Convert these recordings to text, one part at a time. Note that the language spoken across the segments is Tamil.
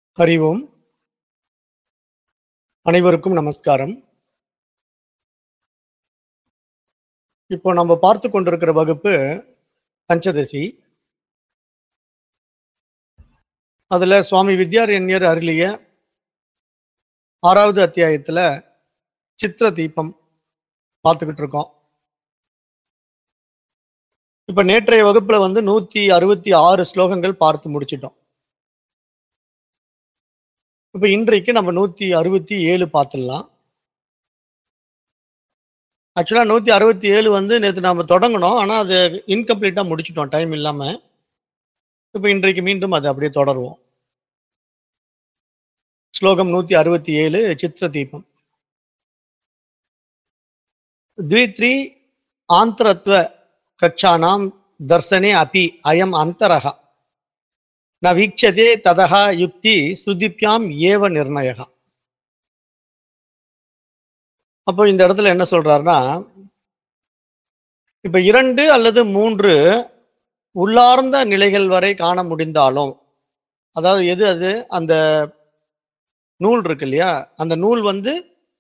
ஹரி ஓம் அனைவருக்கும் நமஸ்காரம் இப்போ நம்ம பார்த்து கொண்டிருக்கிற வகுப்பு பஞ்சதசி அதுல சுவாமி வித்யாரண்யர் அருளிய ஆறாவது அத்தியாயத்துல சித்திர தீபம் பார்த்துக்கிட்டு இருக்கோம் இப்ப நேற்றைய வகுப்புல வந்து நூத்தி அறுபத்தி ஆறு ஸ்லோகங்கள் பார்த்து முடிச்சிட்டோம் இப்ப இன்றைக்கு நம்ம நூத்தி அறுபத்தி ஏழு பார்த்துடலாம் ஆக்சுவலா நூத்தி அறுபத்தி ஏழு வந்து நேற்று நாம தொடங்கணும் ஆனா அது இன்கம்ப்ளீட்டா முடிச்சிட்டோம் டைம் இல்லாம இப்ப இன்றைக்கு மீண்டும் அது அப்படியே தொடருவோம் ஸ்லோகம் நூத்தி அறுபத்தி ஏழு சித்திர தீபம் द्वित्रि आन्तरत्व कक्षाणां दर्शने अपि अयम् अन्तरः न वीक्ष्यते ततः युक्ति சுதிப்யாம் ஏவ நிர்ணய அப்போ இந்த இடத்துல என்ன சொல்றாருன்னா இப்ப இரண்டு அல்லது மூன்று உள்ளார்ந்த நிலைகள் வரை காண முடிந்தாலும் அதாவது எது அது அந்த நூல் இருக்கு இல்லையா அந்த நூல் வந்து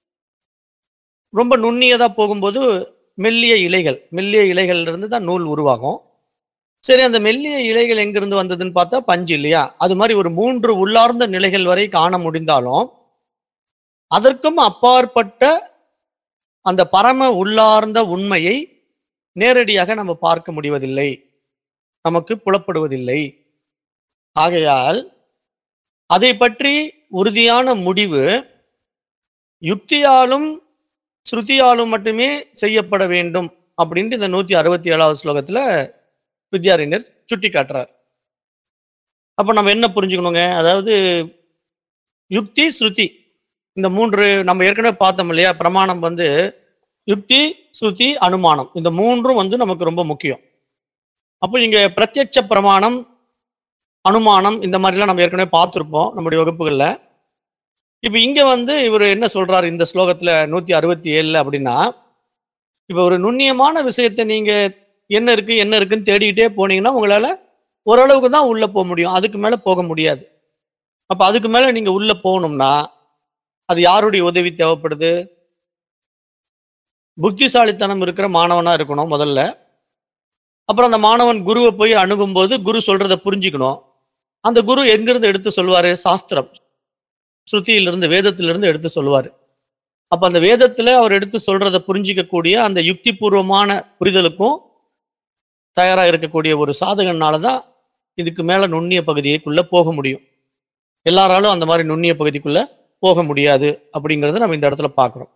ரொம்ப நுண்ணியதா போகும்போது மெல்லிய இலைகள் மெல்லிய இலைகள்ல இருந்து தான் நூல் உருவாகும் சரி அந்த மெல்லிய இலைகள் எங்கிருந்து வந்ததுன்னு பார்த்தா பஞ்சு இல்லையா அது மாதிரி ஒரு மூன்று உள்ளார்ந்த நிலைகள் வரை காண முடிந்தாலும் அதற்கும் அப்பாற்பட்ட அந்த பரம உள்ளார்ந்த உண்மையை நேரடியாக நம்ம பார்க்க முடிவதில்லை நமக்கு புலப்படுவதில்லை ஆகையால் அதை பற்றி உறுதியான முடிவு யுக்தியாலும் ஸ்ருதியாலும் மட்டுமே செய்யப்பட வேண்டும் அப்படின்ட்டு இந்த நூத்தி அறுபத்தி ஏழாவது ஸ்லோகத்துல வித்யாரண்யர் சுட்டி காட்டுறார் அப்ப நம்ம என்ன புரிஞ்சுக்கணுங்க அதாவது யுக்தி ஸ்ருதி இந்த மூன்று நம்ம ஏற்கனவே பார்த்தோம் இல்லையா பிரமாணம் வந்து யுக்தி ஸ்ருதி அனுமானம் இந்த மூன்றும் வந்து நமக்கு ரொம்ப முக்கியம் அப்போ இங்க பிரத்யட்ச பிரமாணம் அனுமானம் இந்த மாதிரிலாம் நம்ம ஏற்கனவே பார்த்துருப்போம் நம்முடைய வகுப்புகள்ல இப்ப இங்க வந்து இவர் என்ன சொல்றாரு இந்த ஸ்லோகத்துல நூத்தி அறுபத்தி ஏழுல அப்படின்னா இப்ப ஒரு நுண்ணியமான விஷயத்தை நீங்க என்ன இருக்கு என்ன இருக்குன்னு தேடிக்கிட்டே போனீங்கன்னா உங்களால ஓரளவுக்கு தான் உள்ள போக முடியும் அதுக்கு மேல போக முடியாது அப்ப அதுக்கு மேல நீங்க உள்ள போகணும்னா அது யாருடைய உதவி தேவைப்படுது புத்திசாலித்தனம் இருக்கிற மாணவனா இருக்கணும் முதல்ல அப்புறம் அந்த மாணவன் குருவை போய் அணுகும்போது குரு சொல்றத புரிஞ்சுக்கணும் அந்த குரு எங்கிருந்து எடுத்து சொல்வாரு சாஸ்திரம் ஸ்ருதியிலிருந்து வேதத்திலிருந்து எடுத்து சொல்லுவார் அப்ப அந்த வேதத்துல அவர் எடுத்து சொல்றத புரிஞ்சிக்கக்கூடிய அந்த யுக்தி பூர்வமான புரிதலுக்கும் தயாரா இருக்கக்கூடிய ஒரு சாதகனால தான் இதுக்கு மேல நுண்ணிய பகுதிக்குள்ள போக முடியும் எல்லாராலும் அந்த மாதிரி நுண்ணிய பகுதிக்குள்ள போக முடியாது அப்படிங்கறத நம்ம இந்த இடத்துல பார்க்கிறோம்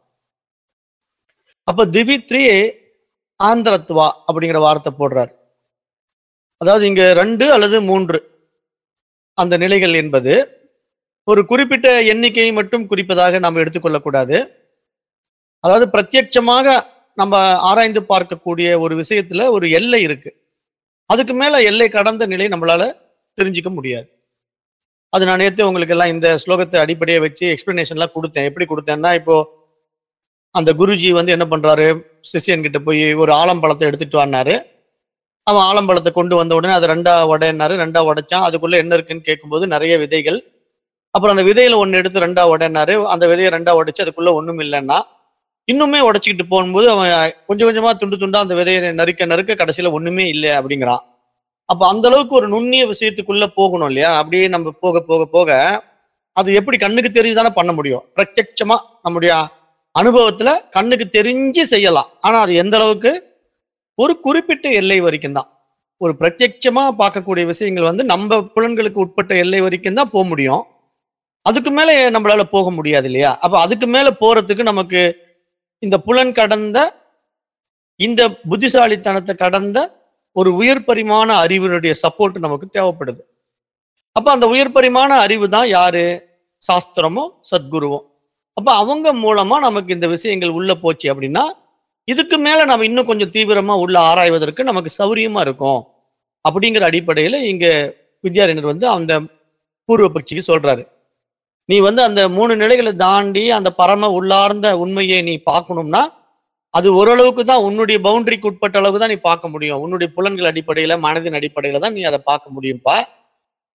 அப்ப திவித்ரி ஆந்திரத்வா அப்படிங்கிற வார்த்தை போடுறார் அதாவது இங்க ரெண்டு அல்லது மூன்று அந்த நிலைகள் என்பது ஒரு குறிப்பிட்ட எண்ணிக்கையை மட்டும் குறிப்பதாக நாம் எடுத்துக்கொள்ளக்கூடாது அதாவது பிரத்யட்சமாக நம்ம ஆராய்ந்து பார்க்கக்கூடிய ஒரு விஷயத்துல ஒரு எல்லை இருக்கு அதுக்கு மேல எல்லை கடந்த நிலை நம்மளால தெரிஞ்சுக்க முடியாது அது நான் நேற்று உங்களுக்கு எல்லாம் இந்த ஸ்லோகத்தை அடிப்படையை வச்சு எக்ஸ்பிளனேஷன்லாம் கொடுத்தேன் எப்படி கொடுத்தேன்னா இப்போ அந்த குருஜி வந்து என்ன பண்றாரு சிஷியன் கிட்ட போய் ஒரு ஆலம்பழத்தை எடுத்துட்டு வந்தாரு அவன் ஆலம்பழத்தை கொண்டு வந்த உடனே அதை ரெண்டா உடையினாரு ரெண்டா உடைச்சான் அதுக்குள்ள என்ன இருக்குன்னு கேட்கும்போது நிறைய விதைகள் அப்புறம் அந்த விதையில ஒண்ணு எடுத்து ரெண்டா உடனாரு அந்த விதையை ரெண்டா உடைச்சு அதுக்குள்ள ஒண்ணும் இல்லைன்னா இன்னுமே உடைச்சிக்கிட்டு போகும்போது அவன் கொஞ்சம் கொஞ்சமா துண்டு துண்டா அந்த விதையை நறுக்க நறுக்க கடைசியில ஒண்ணுமே இல்லை அப்படிங்கிறான் அப்ப அந்த அளவுக்கு ஒரு நுண்ணிய விஷயத்துக்குள்ள போகணும் இல்லையா அப்படியே நம்ம போக போக போக அது எப்படி கண்ணுக்கு தெரிஞ்சுதானே பண்ண முடியும் பிரத்யட்சமா நம்முடைய அனுபவத்துல கண்ணுக்கு தெரிஞ்சு செய்யலாம் ஆனா அது எந்த அளவுக்கு ஒரு குறிப்பிட்ட எல்லை வரைக்கும் தான் ஒரு பிரத்யட்சமா பார்க்கக்கூடிய விஷயங்கள் வந்து நம்ம புலன்களுக்கு உட்பட்ட எல்லை வரைக்கும் தான் போக முடியும் அதுக்கு மேல நம்மளால போக முடியாது இல்லையா அப்ப அதுக்கு மேல போறதுக்கு நமக்கு இந்த புலன் கடந்த இந்த புத்திசாலித்தனத்தை கடந்த ஒரு உயர் பரிமாண அறிவினுடைய சப்போர்ட் நமக்கு தேவைப்படுது அப்ப அந்த உயர் பரிமாண அறிவு தான் யாரு சாஸ்திரமோ சத்குருவோ அப்ப அவங்க மூலமா நமக்கு இந்த விஷயங்கள் உள்ள போச்சு அப்படின்னா இதுக்கு மேல நம்ம இன்னும் கொஞ்சம் தீவிரமா உள்ள ஆராய்வதற்கு நமக்கு சௌரியமா இருக்கும் அப்படிங்கிற அடிப்படையில இங்க வித்யாரண்யர் வந்து அந்த பூர்வ பட்சிக்கு சொல்றாரு நீ வந்து அந்த மூணு நிலைகளை தாண்டி அந்த பரம உள்ளார்ந்த உண்மையை நீ பார்க்கணும்னா அது ஓரளவுக்கு தான் உன்னுடைய பவுண்டரிக்கு உட்பட்ட அளவுக்கு தான் நீ பார்க்க முடியும் உன்னுடைய புலன்கள் அடிப்படையில மனதின் அடிப்படையில தான் நீ அதை பார்க்க முடியும்ப்பா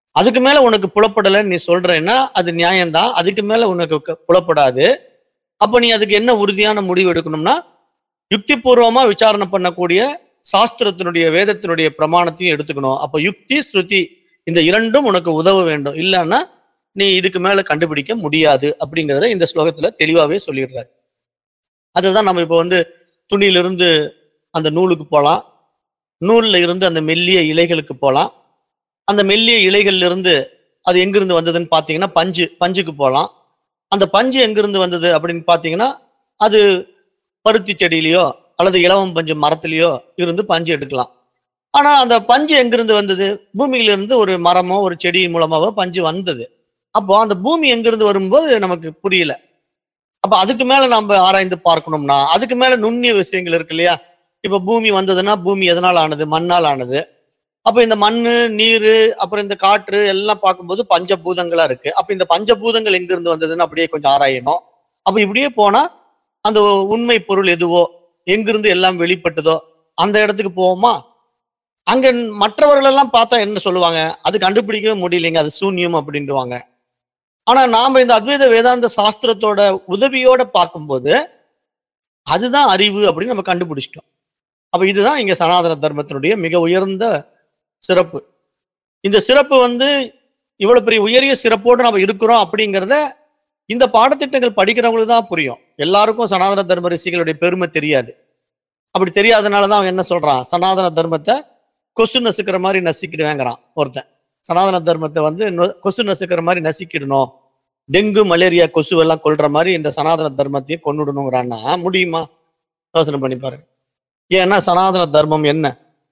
அதுக்கு மேல உனக்கு புலப்படலைன்னு நீ சொல்றேன்னா அது நியாயம்தான் அதுக்கு மேல உனக்கு க- புலப்படாது அப்ப நீ அதுக்கு என்ன உறுதியான முடிவு எடுக்கணும்னா யுக்திபூர்வமா விசாரணை பண்ணக்கூடிய சாஸ்திரத்தினுடைய வேதத்தினுடைய பிரமாணத்தையும் எடுத்துக்கணும் அப்ப யுக்தி ஸ்ருதி இந்த இரண்டும் உனக்கு உதவ வேண்டும் இல்லைன்னா நீ இதுக்கு மேல கண்டுபிடிக்க முடியாது அப்படிங்கறத இந்த ஸ்லோகத்துல தெளிவாவே சொல்லிடுறாரு அதுதான் நம்ம இப்போ வந்து துணியிலிருந்து அந்த நூலுக்கு போகலாம் நூல்ல இருந்து அந்த மெல்லிய இலைகளுக்கு போகலாம் அந்த மெல்லிய இலைகள்ல இருந்து அது எங்கிருந்து வந்ததுன்னு பார்த்தீங்கன்னா பஞ்சு பஞ்சுக்கு போகலாம் அந்த பஞ்சு எங்கிருந்து வந்தது அப்படின்னு பார்த்தீங்கன்னா அது பருத்தி செடியிலையோ அல்லது இலவம் பஞ்சு மரத்திலேயோ இருந்து பஞ்சு எடுக்கலாம் ஆனா அந்த பஞ்சு எங்கிருந்து வந்தது பூமியில இருந்து ஒரு மரமோ ஒரு செடி மூலமாவோ பஞ்சு வந்தது அப்போ அந்த பூமி எங்கிருந்து வரும்போது நமக்கு புரியல அப்ப அதுக்கு மேல நம்ம ஆராய்ந்து பார்க்கணும்னா அதுக்கு மேல நுண்ணிய விஷயங்கள் இருக்கு இல்லையா இப்ப பூமி வந்ததுன்னா பூமி எதனால் ஆனது மண்ணால் ஆனது அப்ப இந்த மண்ணு நீர் அப்புறம் இந்த காற்று எல்லாம் பார்க்கும்போது பஞ்சபூதங்களா இருக்கு அப்ப இந்த பஞ்சபூதங்கள் எங்க இருந்து வந்ததுன்னு அப்படியே கொஞ்சம் ஆராயணும் அப்ப இப்படியே போனா அந்த உண்மை பொருள் எதுவோ எங்கிருந்து எல்லாம் வெளிப்பட்டதோ அந்த இடத்துக்கு போவோமா அங்க மற்றவர்கள் எல்லாம் பார்த்தா என்ன சொல்லுவாங்க அது கண்டுபிடிக்கவே முடியலைங்க அது சூன்யம் அப்படின்டுவாங்க ஆனா நாம இந்த அத்வைத வேதாந்த சாஸ்திரத்தோட உதவியோட பார்க்கும்போது அதுதான் அறிவு அப்படின்னு நம்ம கண்டுபிடிச்சிட்டோம் அப்ப இதுதான் இங்க சனாதன தர்மத்தினுடைய மிக உயர்ந்த சிறப்பு இந்த சிறப்பு வந்து இவ்வளவு பெரிய உயரிய சிறப்போடு நம்ம இருக்கிறோம் அப்படிங்கிறத இந்த பாடத்திட்டங்கள் படிக்கிறவங்களுக்கு தான் புரியும் எல்லாருக்கும் சனாதன தர்ம ரிஷிகளுடைய பெருமை தெரியாது அப்படி தெரியாதனால தான் அவன் என்ன சொல்றான் சனாதன தர்மத்தை கொசு நசுக்கிற மாதிரி நசுக்கிடுவேங்கிறான் ஒருத்தன் சனாதன தர்மத்தை வந்து நொ- கொசு நசுக்கிற மாதிரி நசுக்கிடணும் டெங்கு மலேரியா கொசு எல்லாம் கொல்ற மாதிரி இந்த சனாதன தர்மத்தையே கொன்னுடணுங்கிறான்னா முடியுமா யோசனை பண்ணி பாருங்க ஏன்னா சனாதன தர்மம் என்ன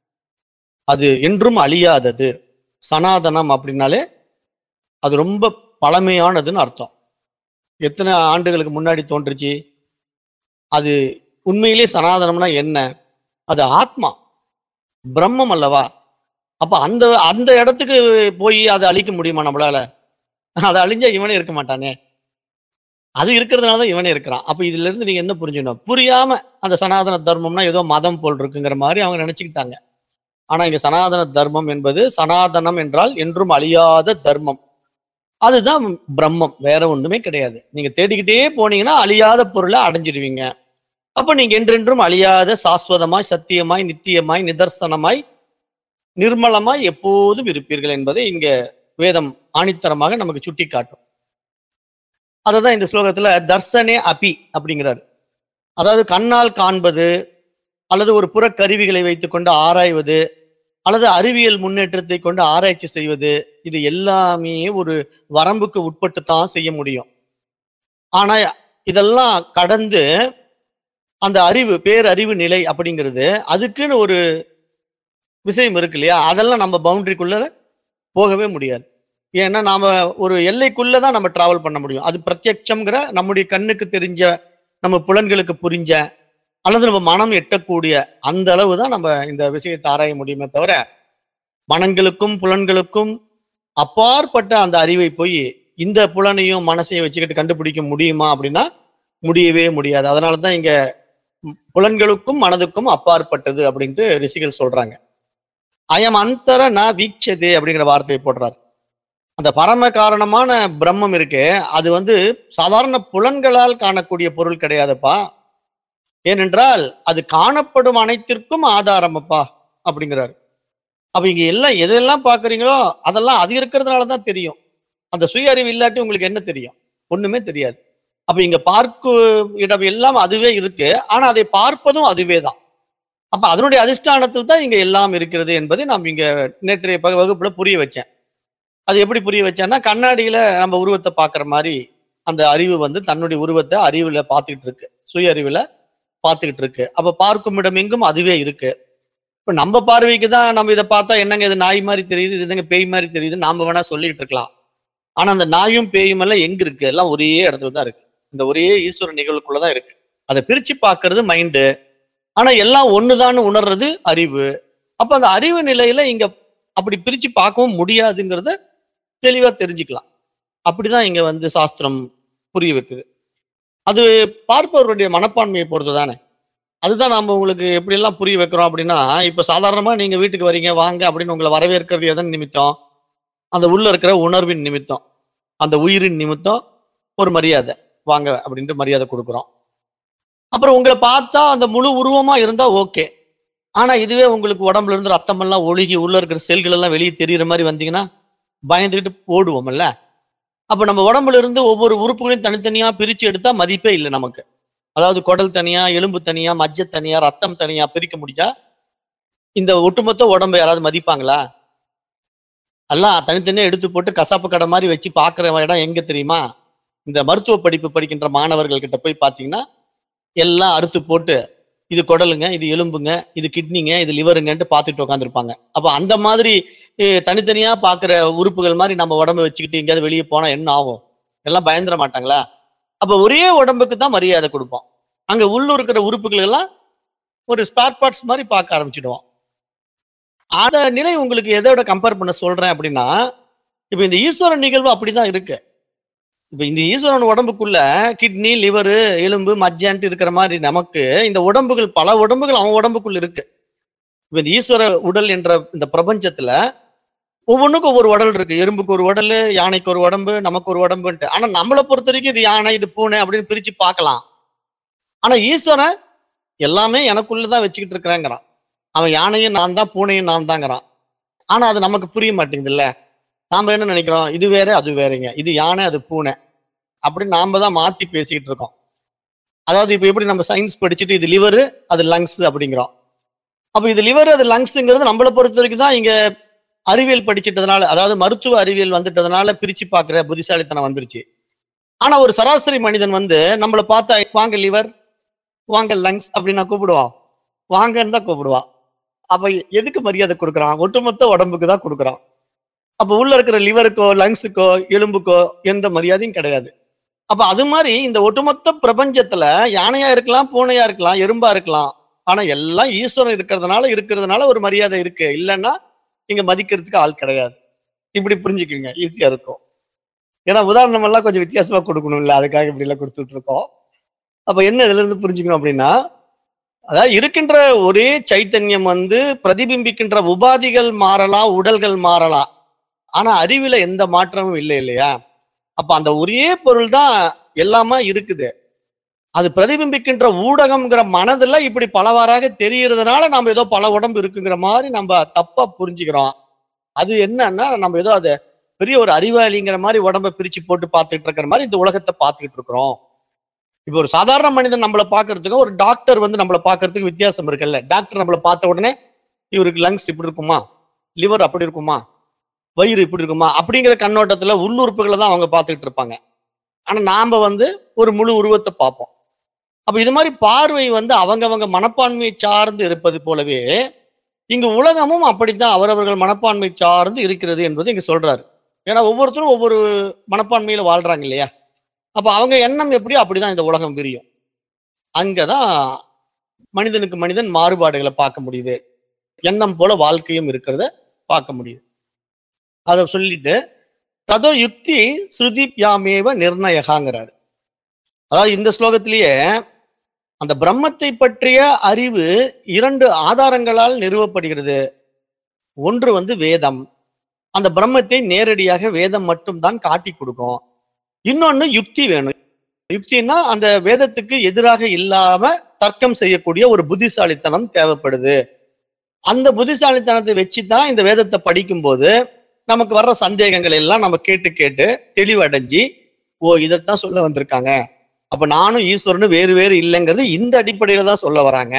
அது என்றும் அழியாதது சனாதனம் அப்படின்னாலே அது ரொம்ப பழமையானதுன்னு அர்த்தம் எத்தனை ஆண்டுகளுக்கு முன்னாடி தோன்றுச்சு அது உண்மையிலே சனாதனம்னா என்ன அது ஆத்மா பிரம்மம் அல்லவா அப்ப அந்த அந்த இடத்துக்கு போய் அதை அழிக்க முடியுமா நம்மளால அதை அழிஞ்சா இவனே இருக்க மாட்டானே அது இருக்கிறதுனால தான் இவனே இருக்கிறான் அப்ப இதுல இருந்து நீங்க என்ன புரிஞ்சுக்கணும் புரியாம அந்த சனாதன தர்மம்னா ஏதோ மதம் போல் இருக்குங்கிற மாதிரி அவங்க நினைச்சுக்கிட்டாங்க ஆனா இங்க சனாதன தர்மம் என்பது சனாதனம் என்றால் என்றும் அழியாத தர்மம் அதுதான் பிரம்மம் வேற ஒண்ணுமே கிடையாது நீங்க தேடிக்கிட்டே போனீங்கன்னா அழியாத பொருளை அடைஞ்சிடுவீங்க அப்ப நீங்க என்றென்றும் அழியாத சாஸ்வதமாய் சத்தியமாய் நித்தியமாய் நிதர்சனமாய் நிர்மலமாய் எப்போதும் இருப்பீர்கள் என்பதை இங்க வேதம் ஆணித்தரமாக நமக்கு சுட்டி காட்டும் அததான் இந்த ஸ்லோகத்துல தர்சனே அபி அப்படிங்கிறார் அதாவது கண்ணால் காண்பது அல்லது ஒரு புற கருவிகளை வைத்துக்கொண்டு ஆராய்வது அல்லது அறிவியல் முன்னேற்றத்தை கொண்டு ஆராய்ச்சி செய்வது இது எல்லாமே ஒரு வரம்புக்கு உட்பட்டு தான் செய்ய முடியும் ஆனா இதெல்லாம் கடந்து அந்த அறிவு பேரறிவு நிலை அப்படிங்கிறது அதுக்குன்னு ஒரு விஷயம் இருக்கு இல்லையா அதெல்லாம் நம்ம பவுண்டரிக்குள்ள போகவே முடியாது ஏன்னா நாம ஒரு எல்லைக்குள்ள தான் நம்ம டிராவல் பண்ண முடியும் அது பிரத்யட்சம்ங்கிற நம்முடைய கண்ணுக்கு தெரிஞ்ச நம்ம புலன்களுக்கு புரிஞ்ச அல்லது நம்ம மனம் எட்டக்கூடிய அந்த அளவு தான் நம்ம இந்த விஷயத்தை ஆராய முடியுமே தவிர மனங்களுக்கும் புலன்களுக்கும் அப்பாற்பட்ட அந்த அறிவை போய் இந்த புலனையும் மனசையும் வச்சுக்கிட்டு கண்டுபிடிக்க முடியுமா அப்படின்னா முடியவே முடியாது அதனால தான் இங்க ம், புலன்களுக்கும் மனதுக்கும் அப்பாற்பட்டது அப்படின்ட்டு ரிஷிகள் சொல்றாங்க அயம் அந்தர ந வீக்ஷதே அப்படிங்கிற வார்த்தையை போடுறாரு அந்த பரம காரணமான பிரம்மம் இருக்கே அது வந்து சாதாரண புலன்களால் காணக்கூடிய பொருள் கிடையாதுப்பா ஏனென்றால் அது காணப்படும் அனைத்திற்கும் ஆதாரம் அப்பா அப்படிங்கிறாரு அப்ப இங்க எல்லாம் எதெல்லாம் பாக்குறீங்களோ அதெல்லாம் அது இருக்கிறதுனால தான் தெரியும் அந்த சுய அறிவு இல்லாட்டி உங்களுக்கு என்ன தெரியும் ஒண்ணுமே தெரியாது அப்ப இங்க பார்க்கும் இடம் எல்லாம் அதுவே இருக்கு ஆனா அதை பார்ப்பதும் அதுவே தான் அப்ப அதனுடைய அதிஷ்டானத்தில் தான் இங்க எல்லாம் இருக்கிறது என்பதை நாம் இங்க நேற்றைய பக- வகுப்புல புரிய வச்சேன் அது எப்படி புரிய வச்சேன்னா கண்ணாடியில நம்ம உருவத்தை பார்க்குற மாதிரி அந்த அறிவு வந்து தன்னுடைய உருவத்தை அறிவுல பார்த்துக்கிட்டு இருக்கு சுய அறிவுல பார்த்துக்கிட்டு இருக்கு அப்ப பார்க்கும் இடம் எங்கும் அதுவே இருக்கு இப்ப நம்ம பார்வைக்கு தான் நம்ம இதை பார்த்தா என்னங்க இது நாய் மாதிரி தெரியுது இது என்னங்க பேய் மாதிரி தெரியுது நாம வேணா சொல்லிட்டு இருக்கலாம் ஆனா அந்த நாயும் பேயும் எல்லாம் எங்க இருக்கு எல்லாம் ஒரே இடத்துல தான் இருக்கு இந்த ஒரே ஈஸ்வர நிகழ்வுக்குள்ளதான் இருக்கு அதை பிரிச்சு பார்க்கிறது மைண்டு ஆனா எல்லாம் ஒண்ணுதான்னு உணர்றது அறிவு அப்ப அந்த அறிவு நிலையில இங்க அப்படி பிரிச்சு பார்க்கவும் முடியாதுங்கிறத தெளிவா தெரிஞ்சுக்கலாம் அப்படிதான் இங்க வந்து சாஸ்திரம் புரிய வைக்குது அது பார்ப்பவருடைய மனப்பான்மையை பொறுத்து தானே அதுதான் நம்ம உங்களுக்கு எப்படி எல்லாம் புரிய வைக்கிறோம் அப்படின்னா இப்ப சாதாரணமா நீங்க வீட்டுக்கு வரீங்க வாங்க அப்படின்னு உங்களை வரவேற்கிறது எதன் நிமித்தம் அந்த உள்ள இருக்கிற உணர்வின் நிமித்தம் அந்த உயிரின் நிமித்தம் ஒரு மரியாதை வாங்க அப்படின்ட்டு மரியாதை கொடுக்குறோம் அப்புறம் உங்களை பார்த்தா அந்த முழு உருவமா இருந்தா ஓகே ஆனா இதுவே உங்களுக்கு உடம்புல இருந்து ரத்தம் எல்லாம் ஒழுகி உள்ள இருக்கிற செல்கள் எல்லாம் வெளியே தெரியுற மாதிரி வந்தீங்கன்னா பயந்துக்கிட்டு ஓடுவோம்ல அப்ப நம்ம உடம்புல இருந்து ஒவ்வொரு உறுப்புகளையும் தனித்தனியா பிரிச்சு எடுத்தா மதிப்பே இல்லை நமக்கு அதாவது குடல் தனியா எலும்பு தனியா மஜ்ஜை தனியா ரத்தம் தனியா பிரிக்க முடியா இந்த ஒட்டுமொத்த உடம்பை யாராவது மதிப்பாங்களா எல்லாம் தனித்தனியா எடுத்து போட்டு கசாப்பு கடை மாதிரி வச்சு பார்க்குற இடம் எங்க தெரியுமா இந்த மருத்துவ படிப்பு படிக்கின்ற மாணவர்கள் கிட்ட போய் பார்த்தீங்கன்னா எல்லாம் அறுத்து போட்டு இது குடலுங்க இது எலும்புங்க இது கிட்னிங்க இது லிவருங்கன்ட்டு பார்த்துட்டு உட்காந்துருப்பாங்க அப்போ அந்த மாதிரி அஹ், தனித்தனியா பார்க்குற உறுப்புகள் மாதிரி நம்ம உடம்ப வச்சுக்கிட்டு எங்கேயாவது வெளியே போனா என்ன ஆகும் எல்லாம் பயந்துட மாட்டாங்களா அப்போ ஒரே உடம்புக்கு தான் மரியாதை கொடுப்போம் அங்க உள்ள இருக்கிற உறுப்புகள் எல்லாம் ஒரு ஸ்பேர் பார்ட்ஸ் மாதிரி பார்க்க ஆரம்பிச்சிடுவோம் அந்த நிலை உங்களுக்கு எதோட கம்பேர் பண்ண சொல்றேன் அப்படின்னா இப்ப இந்த ஈஸ்வரன் நிகழ்வு அப்படிதான் இருக்கு இப்ப இந்த ஈஸ்வரன் உடம்புக்குள்ள கிட்னி லிவரு எலும்பு மஜ்ஜான்ட்டு இருக்கிற மாதிரி நமக்கு இந்த உடம்புகள் பல உடம்புகள் அவன் உடம்புக்குள்ள இருக்கு இப்ப இந்த ஈஸ்வர உடல் என்ற இந்த பிரபஞ்சத்துல ஒவ்வொன்றுக்கும் ஒவ்வொரு உடல் இருக்கு எறும்புக்கு ஒரு உடல் யானைக்கு ஒரு உடம்பு நமக்கு ஒரு உடம்புன்ட்டு ஆனா நம்மளை பொறுத்த வரைக்கும் இது யானை இது பூனை அப்படின்னு பிரிச்சு பார்க்கலாம் ஆனா ஈஸ்வரன் எல்லாமே எனக்குள்ளதான் வச்சுக்கிட்டு இருக்கிறேங்கிறான் அவன் யானையும் நான் தான் பூனையும் நான் தாங்கிறான் ஆனா அது நமக்கு புரிய மாட்டேங்குதுல்ல நாம என்ன நினைக்கிறோம் இது வேற அது வேறங்க இது யானை அது பூனை அப்படின்னு நாம தான் மாத்தி பேசிக்கிட்டு இருக்கோம் அதாவது இப்ப எப்படி நம்ம சயின்ஸ் படிச்சுட்டு இது லிவர் அது லங்ஸ் அப்படிங்கிறோம் அப்ப இது லிவர் அது லங்ஸ்ங்கிறது நம்மளை பொறுத்த வரைக்கும் தான் இங்க அறிவியல் படிச்சிட்டதுனால அதாவது மருத்துவ அறிவியல் வந்துட்டதுனால பிரிச்சு பார்க்கிற புத்திசாலித்தனம் வந்துருச்சு ஆனா ஒரு சராசரி மனிதன் வந்து நம்மளை பார்த்தா வாங்க லிவர் வாங்க லங்ஸ் அப்படின்னு நான் கூப்பிடுவான் வாங்கன்னு தான் கூப்பிடுவான் அப்ப எதுக்கு மரியாதை கொடுக்குறான் ஒட்டுமொத்த உடம்புக்கு தான் கொடுக்குறான் அப்ப உள்ள இருக்கிற லிவருக்கோ லங்ஸுக்கோ எலும்புக்கோ எந்த மரியாதையும் கிடையாது அப்ப அது மாதிரி இந்த ஒட்டுமொத்த பிரபஞ்சத்துல யானையா இருக்கலாம் பூனையா இருக்கலாம் எறும்பா இருக்கலாம் ஆனா எல்லாம் ஈஸ்வரன் இருக்கிறதுனால இருக்கிறதுனால ஒரு மரியாதை இருக்கு இல்லைன்னா இங்க மதிக்கிறதுக்கு ஆள் கிடையாது இப்படி புரிஞ்சுக்குங்க ஈஸியா இருக்கும் ஏன்னா உதாரணம் எல்லாம் கொஞ்சம் வித்தியாசமா கொடுக்கணும்ல அதுக்காக இப்படி எல்லாம் கொடுத்துட்டு இருக்கோம் அப்ப என்ன இதுல இருந்து புரிஞ்சுக்கணும் அப்படின்னா அதாவது இருக்கின்ற ஒரே சைத்தன்யம் வந்து பிரதிபிம்பிக்கின்ற உபாதிகள் மாறலாம் உடல்கள் மாறலாம் ஆனா அறிவுல எந்த மாற்றமும் இல்லை இல்லையா அப்ப அந்த ஒரே பொருள் தான் எல்லாமே இருக்குது அது பிரதிபிம்பிக்கின்ற ஊடகம்ங்கிற மனதுல இப்படி பலவாறாக தெரியறதுனால நம்ம ஏதோ பல உடம்பு இருக்குங்கிற மாதிரி நம்ம தப்பா புரிஞ்சுக்கிறோம் அது என்னன்னா நம்ம ஏதோ அதை பெரிய ஒரு அறிவாளிங்கிற மாதிரி உடம்ப பிரிச்சு போட்டு பார்த்துட்டு இருக்கிற மாதிரி இந்த உலகத்தை பார்த்துக்கிட்டு இருக்கிறோம் இப்போ ஒரு சாதாரண மனிதன் நம்மளை பார்க்கறதுக்கும் ஒரு டாக்டர் வந்து நம்மளை பார்க்கறதுக்கு வித்தியாசம் இருக்குல்ல டாக்டர் நம்மளை பார்த்த உடனே இவருக்கு லங்ஸ் இப்படி இருக்குமா லிவர் அப்படி இருக்குமா வயிறு இப்படி இருக்குமா அப்படிங்கிற கண்ணோட்டத்துல உள்ளுறுப்புகளை தான் அவங்க பார்த்துக்கிட்டு இருப்பாங்க ஆனா நாம வந்து ஒரு முழு உருவத்தை பார்ப்போம் அப்ப இது மாதிரி பார்வை வந்து அவங்கவங்க மனப்பான்மையை சார்ந்து இருப்பது போலவே இங்கு உலகமும் அப்படித்தான் அவரவர்கள் மனப்பான்மை சார்ந்து இருக்கிறது என்பது இங்க சொல்றாரு ஏன்னா ஒவ்வொருத்தரும் ஒவ்வொரு மனப்பான்மையில வாழ்றாங்க இல்லையா அப்ப அவங்க எண்ணம் எப்படியோ அப்படிதான் இந்த உலகம் விரியும் அங்கதான் மனிதனுக்கு மனிதன் மாறுபாடுகளை பார்க்க முடியுது எண்ணம் போல வாழ்க்கையும் இருக்கிறத பார்க்க முடியுது அதை சொல்லிட்டு ததோ யுக்தி ஸ்ருதிப்யாமேவ நிர்ணயகாங்கிறாரு அதாவது இந்த ஸ்லோகத்திலேயே அந்த பிரம்மத்தை பற்றிய அறிவு இரண்டு ஆதாரங்களால் நிறுவப்படுகிறது ஒன்று வந்து வேதம் அந்த பிரம்மத்தை நேரடியாக வேதம் மட்டும்தான் காட்டி கொடுக்கும் இன்னொன்னு யுக்தி வேணும் யுக்தின்னா அந்த வேதத்துக்கு எதிராக இல்லாம தர்க்கம் செய்யக்கூடிய ஒரு புத்திசாலித்தனம் தேவைப்படுது அந்த புத்திசாலித்தனத்தை வச்சுதான் இந்த வேதத்தை படிக்கும்போது நமக்கு வர்ற சந்தேகங்கள் எல்லாம் நம்ம கேட்டு கேட்டு தெளிவடைஞ்சு ஓ இதைத்தான் சொல்ல வந்திருக்காங்க அப்ப நானும் ஈஸ்வரனும் வேறு வேறு இல்லைங்கிறது இந்த அடிப்படையில தான் சொல்ல வராங்க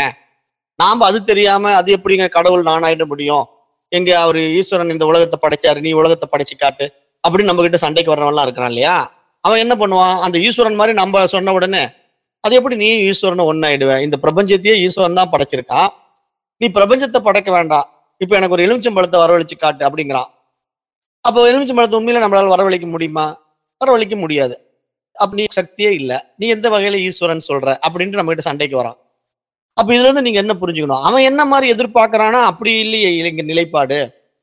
நாம அது தெரியாம அது எப்படிங்க கடவுள் நானாயிட முடியும் எங்க அவரு ஈஸ்வரன் இந்த உலகத்தை படைச்சாரு நீ உலகத்தை படைச்சு காட்டு அப்படின்னு நம்ம கிட்ட சண்டைக்கு வர்றவன்லாம் இருக்கிறான் இல்லையா அவன் என்ன பண்ணுவான் அந்த ஈஸ்வரன் மாதிரி நம்ம சொன்ன உடனே அது எப்படி நீ ஈஸ்வரன் ஒன்னாயிடுவேன் இந்த பிரபஞ்சத்தையே ஈஸ்வரன் தான் படைச்சிருக்கான் நீ பிரபஞ்சத்தை படைக்க வேண்டாம் இப்ப எனக்கு ஒரு எலுமிச்சம்பழத்தை வரவழைச்சு காட்டு அப்படிங்கிறான் அப்போ எலுமிச்சம்பழத்தை உண்மையில நம்மளால வரவழைக்க முடியுமா வரவழைக்க முடியாது அப்படி சக்தியே இல்ல நீ எந்த வகையில ஈஸ்வரன் சொல்ற அப்படின்ட்டு நம்ம கிட்ட சண்டைக்கு வரான் அப்ப இதுல இருந்து நீங்க என்ன புரிஞ்சுக்கணும் அவன் என்ன மாதிரி எதிர்பார்க்கறானா அப்படி இல்லையே இங்க நிலைப்பாடு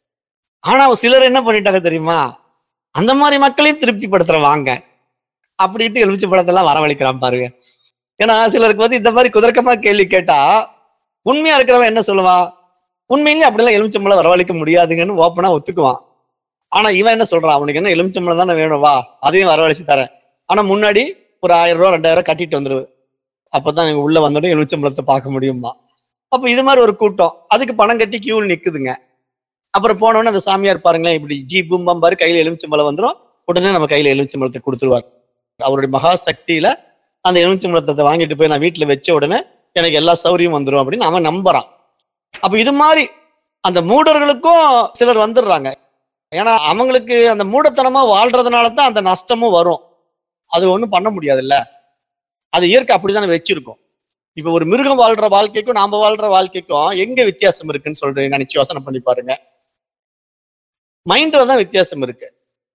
ஆனா சிலர் என்ன பண்ணிட்டாங்க தெரியுமா அந்த மாதிரி மக்களையும் திருப்திப்படுத்துற வாங்க அப்படின்ட்டு எலுமிச்சை பழத்தெல்லாம் வரவழைக்கிறான் பாருங்க ஏன்னா சிலருக்கு வந்து இந்த மாதிரி குதர்க்கமா கேள்வி கேட்டா உண்மையா இருக்கிறவன் என்ன சொல்லுவான் உண்மையிலேயே அப்படிலாம் எலுமிச்சம்பழம் வரவழைக்க முடியாதுங்கன்னு ஓப்பனா ஒத்துக்குவான் ஆனா இவன் என்ன சொல்றான் அவனுக்கு என்ன எலுமிச்சம்பழம் தானே வேணும் வா அதையும் வரவழைச்சு தரேன் ஆனா முன்னாடி ஒரு ஆயிரம் ரூபா ரெண்டாயிரம் ரூபாய் கட்டிட்டு வந்துரு அப்பதான் நீங்க உள்ள வந்தோடனே எலுமிச்சம்பழத்தை பார்க்க முடியுமா அப்ப இது மாதிரி ஒரு கூட்டம் அதுக்கு பணம் கட்டி கியூவில் நிக்குதுங்க அப்புறம் போனோடனே அந்த சாமியார் பாருங்களேன் இப்படி ஜி பூம்பம் பாரு கையில எலுமிச்சம்பழம் வந்துரும் உடனே நம்ம கையில எலுமிச்சம்பழத்தை கொடுத்துருவார் அவருடைய மகா சக்தியில அந்த எலுமிச்சம்பழத்தை வாங்கிட்டு போய் நான் வீட்டுல வச்ச உடனே எனக்கு எல்லா சௌரியம் வந்துரும் அப்படின்னு அவன் நம்புறான் அப்ப இது மாதிரி அந்த மூடர்களுக்கும் சிலர் வந்துடுறாங்க ஏன்னா அவங்களுக்கு அந்த மூடத்தனமா வாழ்றதுனால தான் அந்த நஷ்டமும் வரும் அது ஒண்ணும் பண்ண முடியாதுல்ல அது இயற்கை அப்படித்தானே வச்சிருக்கும் இப்ப ஒரு மிருகம் வாழ்ற வாழ்க்கைக்கும் நாம வாழ்ற வாழ்க்கைக்கும் எங்க வித்தியாசம் இருக்குன்னு சொல்றேன் நினைச்சு யோசனை பண்ணி பாருங்க மைண்ட்ல தான் வித்தியாசம் இருக்கு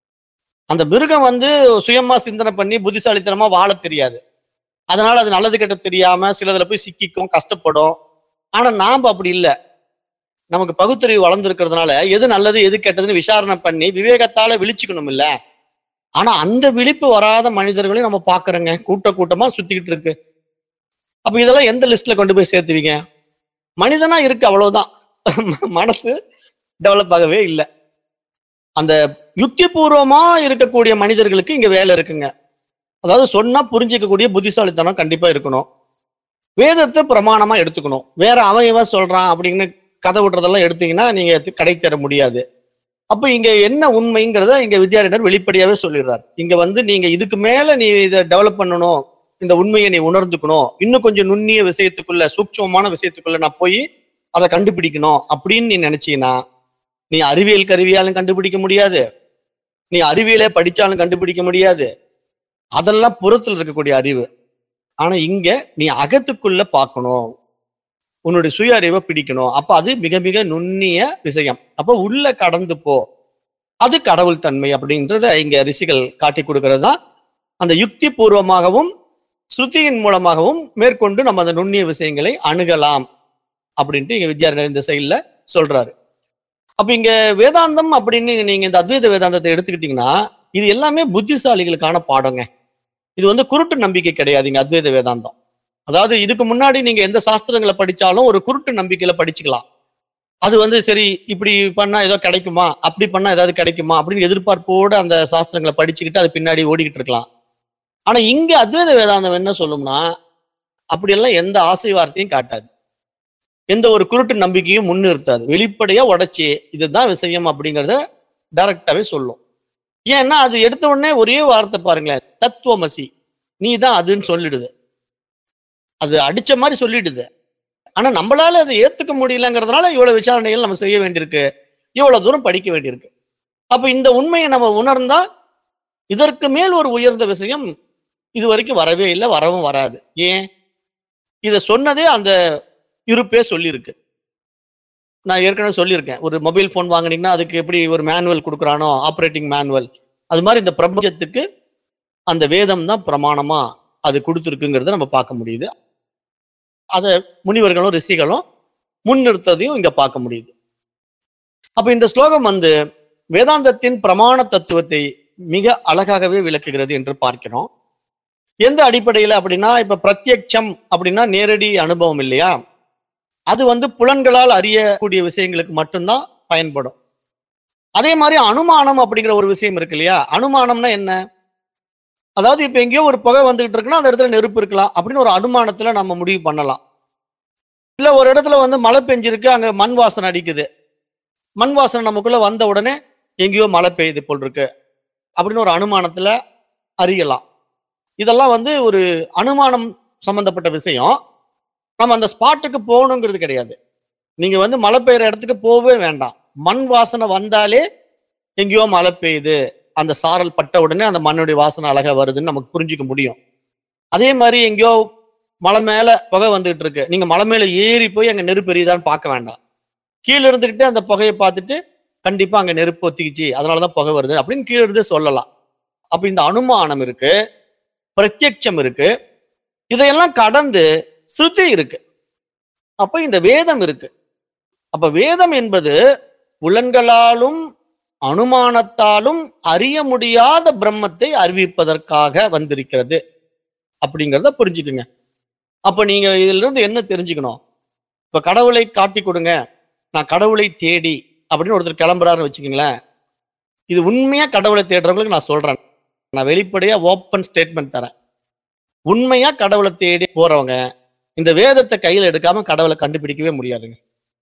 அந்த மிருகம் வந்து சுயமா சிந்தனை பண்ணி புத்திசாலித்தனமா வாழ தெரியாது அதனால அது நல்லது கெட்ட தெரியாம சிலதுல போய் சிக்கிக்கும் கஷ்டப்படும் ஆனா நாம அப்படி இல்லை நமக்கு பகுத்தறிவு வளர்ந்துருக்கிறதுனால எது நல்லது எது கெட்டதுன்னு விசாரணை பண்ணி விவேகத்தால விழிச்சுக்கணும் இல்ல ஆனா அந்த விழிப்பு வராத மனிதர்களையும் நம்ம பாக்குறோங்க கூட்ட கூட்டமா சுத்திக்கிட்டு இருக்கு அப்ப இதெல்லாம் எந்த லிஸ்ட்ல கொண்டு போய் சேர்த்துவீங்க மனிதனா இருக்கு அவ்வளவுதான் மனசு டெவலப் ஆகவே இல்லை அந்த யுக்திபூர்வமா இருக்கக்கூடிய மனிதர்களுக்கு இங்க வேலை இருக்குங்க அதாவது சொன்னா புரிஞ்சிக்கக்கூடிய புத்திசாலித்தனம் கண்டிப்பா இருக்கணும் வேதத்தை பிரமாணமா எடுத்துக்கணும் வேற அவன் இவன் சொல்றான் அப்படின்னு கதை விடுறதெல்லாம் எடுத்தீங்கன்னா நீங்க இது கடை தர முடியாது அப்ப இங்க என்ன உண்மைங்கிறத இங்க வித்யாரண்யர் வெளிப்படையாவே சொல்லிடுறார் இங்க வந்து நீங்க இதுக்கு மேல நீ இதை டெவலப் பண்ணணும் இந்த உண்மையை நீ உணர்ந்துக்கணும் இன்னும் கொஞ்சம் நுண்ணிய விஷயத்துக்குள்ள சூட்சமமான விஷயத்துக்குள்ள நான் போய் அதை கண்டுபிடிக்கணும் அப்படின்னு நீ நினைச்சீங்கன்னா நீ அறிவியல் கருவியாலும் கண்டுபிடிக்க முடியாது நீ அறிவியலே படிச்சாலும் கண்டுபிடிக்க முடியாது அதெல்லாம் புறத்துல இருக்கக்கூடிய அறிவு ஆனா இங்க நீ அகத்துக்குள்ள பார்க்கணும் உன்னுடைய சுய அறிவை பிடிக்கணும் அப்ப அது மிக மிக நுண்ணிய விஷயம் அப்ப உள்ள கடந்து போ அது கடவுள் தன்மை அப்படின்றத இங்க ரிஷிகள் காட்டி கொடுக்கிறது தான் அந்த யுக்தி பூர்வமாகவும் ஸ்ருதியின் மூலமாகவும் மேற்கொண்டு நம்ம அந்த நுண்ணிய விஷயங்களை அணுகலாம் அப்படின்ட்டு இங்க வித்யாரண்யர் இந்த செயல்ல சொல்றாரு அப்ப இங்க வேதாந்தம் அப்படின்னு நீங்க இந்த அத்வைத வேதாந்தத்தை எடுத்துக்கிட்டீங்கன்னா இது எல்லாமே புத்திசாலிகளுக்கான பாடங்க இது வந்து குருட்டு நம்பிக்கை கிடையாதுங்க அத்வைத வேதாந்தம் அதாவது இதுக்கு முன்னாடி நீங்க எந்த சாஸ்திரங்களை படிச்சாலும் ஒரு குருட்டு நம்பிக்கையில படிச்சுக்கலாம் அது வந்து சரி இப்படி பண்ணா ஏதோ கிடைக்குமா அப்படி பண்ணா ஏதாவது கிடைக்குமா அப்படின்னு எதிர்பார்ப்போட அந்த சாஸ்திரங்களை படிச்சுக்கிட்டு அது பின்னாடி ஓடிக்கிட்டு இருக்கலாம் ஆனா இங்க அத்வைத வேதாந்தம் என்ன சொல்லும்னா அப்படியெல்லாம் எந்த ஆசை வார்த்தையும் காட்டாது எந்த ஒரு குருட்டு நம்பிக்கையும் முன்னிறுத்தாது வெளிப்படையா உடைச்சி இதுதான் விஷயம் அப்படிங்கிறத டைரக்டாவே சொல்லும் ஏன்னா அது எடுத்த உடனே ஒரே வார்த்தை பாருங்களேன் தத்துவமசி நீ தான் அதுன்னு சொல்லிடுது அது அடிச்ச மாதிரி சொல்லிடுது ஆனா நம்மளால அதை ஏத்துக்க முடியலங்கிறதுனால இவ்வளவு விசாரணைகள் நம்ம செய்ய வேண்டியிருக்கு இவ்வளவு தூரம் படிக்க வேண்டியிருக்கு அப்ப இந்த உண்மையை நம்ம உணர்ந்தா இதற்கு மேல் ஒரு உயர்ந்த விஷயம் இது வரைக்கும் வரவே இல்லை வரவும் வராது ஏன் இதை சொன்னதே அந்த இருப்பே சொல்லியிருக்கு நான் ஏற்கனவே சொல்லியிருக்கேன் ஒரு மொபைல் ஃபோன் வாங்குனீங்கன்னா அதுக்கு எப்படி ஒரு மேனுவல் கொடுக்குறானோ ஆப்ரேட்டிங் மேனுவல் அது மாதிரி இந்த பிரபஞ்சத்துக்கு அந்த வேதம் தான் பிரமாணமா அது கொடுத்துருக்குங்கிறத நம்ம பார்க்க முடியுது அதை முனிவர்களும் ரிஷிகளும் முன்னிறுத்ததையும் இங்க பார்க்க முடியுது அப்ப இந்த ஸ்லோகம் வந்து வேதாந்தத்தின் பிரமாண தத்துவத்தை மிக அழகாகவே விளக்குகிறது என்று பார்க்கிறோம் எந்த அடிப்படையில அப்படின்னா இப்ப பிரத்யட்சம் அப்படின்னா நேரடி அனுபவம் இல்லையா அது வந்து புலன்களால் அறியக்கூடிய விஷயங்களுக்கு மட்டும்தான் பயன்படும் அதே மாதிரி அனுமானம் அப்படிங்கிற ஒரு விஷயம் இருக்கு இல்லையா அனுமானம்னா என்ன அதாவது இப்ப எங்கேயோ ஒரு புகை வந்துகிட்டு இருக்குன்னா அந்த இடத்துல நெருப்பு இருக்கலாம் அப்படின்னு ஒரு அனுமானத்துல நம்ம முடிவு பண்ணலாம் இல்ல ஒரு இடத்துல வந்து மழை பெஞ்சிருக்கு அங்க மண் வாசனை அடிக்குது மண் வாசனை நமக்குள்ள வந்த உடனே எங்கேயோ மழை பெய்யுது போல் இருக்கு அப்படின்னு ஒரு அனுமானத்துல அறியலாம் இதெல்லாம் வந்து ஒரு அனுமானம் சம்பந்தப்பட்ட விஷயம் நம்ம அந்த ஸ்பாட்டுக்கு போகணுங்கிறது கிடையாது நீங்க வந்து மழை பெய்யுற இடத்துக்கு போகவே வேண்டாம் மண் வாசனை வந்தாலே எங்கேயோ மழை பெய்யுது அந்த சாரல் பட்ட உடனே அந்த மண்ணுடைய வாசனை அழகா வருதுன்னு நமக்கு புரிஞ்சுக்க முடியும் அதே மாதிரி எங்கேயோ மலை மேல புகை வந்துகிட்டு இருக்கு நீங்க மலை மேல ஏறி போய் அங்க நெருப்பு எரியுதான்னு பார்க்க வேண்டாம் கீழே இருந்துகிட்டு அந்த புகையை பார்த்துட்டு கண்டிப்பா அங்க நெருப்பு ஒத்திக்கிச்சு அதனாலதான் புகை வருது அப்படின்னு கீழே இருந்து சொல்லலாம் அப்ப இந்த அனுமானம் இருக்கு பிரத்யட்சம் இருக்கு இதையெல்லாம் கடந்து ஸ்ருதி இருக்கு அப்ப இந்த வேதம் இருக்கு அப்ப வேதம் என்பது புலன்களாலும் அனுமானத்தாலும் அறிய முடியாத பிரம்மத்தை அறிவிப்பதற்காக வந்திருக்கிறது அப்படிங்கிறத புரிஞ்சுக்குங்க அப்ப நீங்க இதுல இருந்து என்ன தெரிஞ்சுக்கணும் இப்ப கடவுளை காட்டி கொடுங்க நான் கடவுளை தேடி அப்படின்னு ஒருத்தர் கிளம்புறாருன்னு வச்சுக்கோங்களேன் இது உண்மையா கடவுளை தேடுறவங்களுக்கு நான் சொல்றேன் நான் வெளிப்படையா ஓப்பன் ஸ்டேட்மெண்ட் தரேன் உண்மையா கடவுளை தேடி போறவங்க இந்த வேதத்தை கையில எடுக்காம கடவுளை கண்டுபிடிக்கவே முடியாதுங்க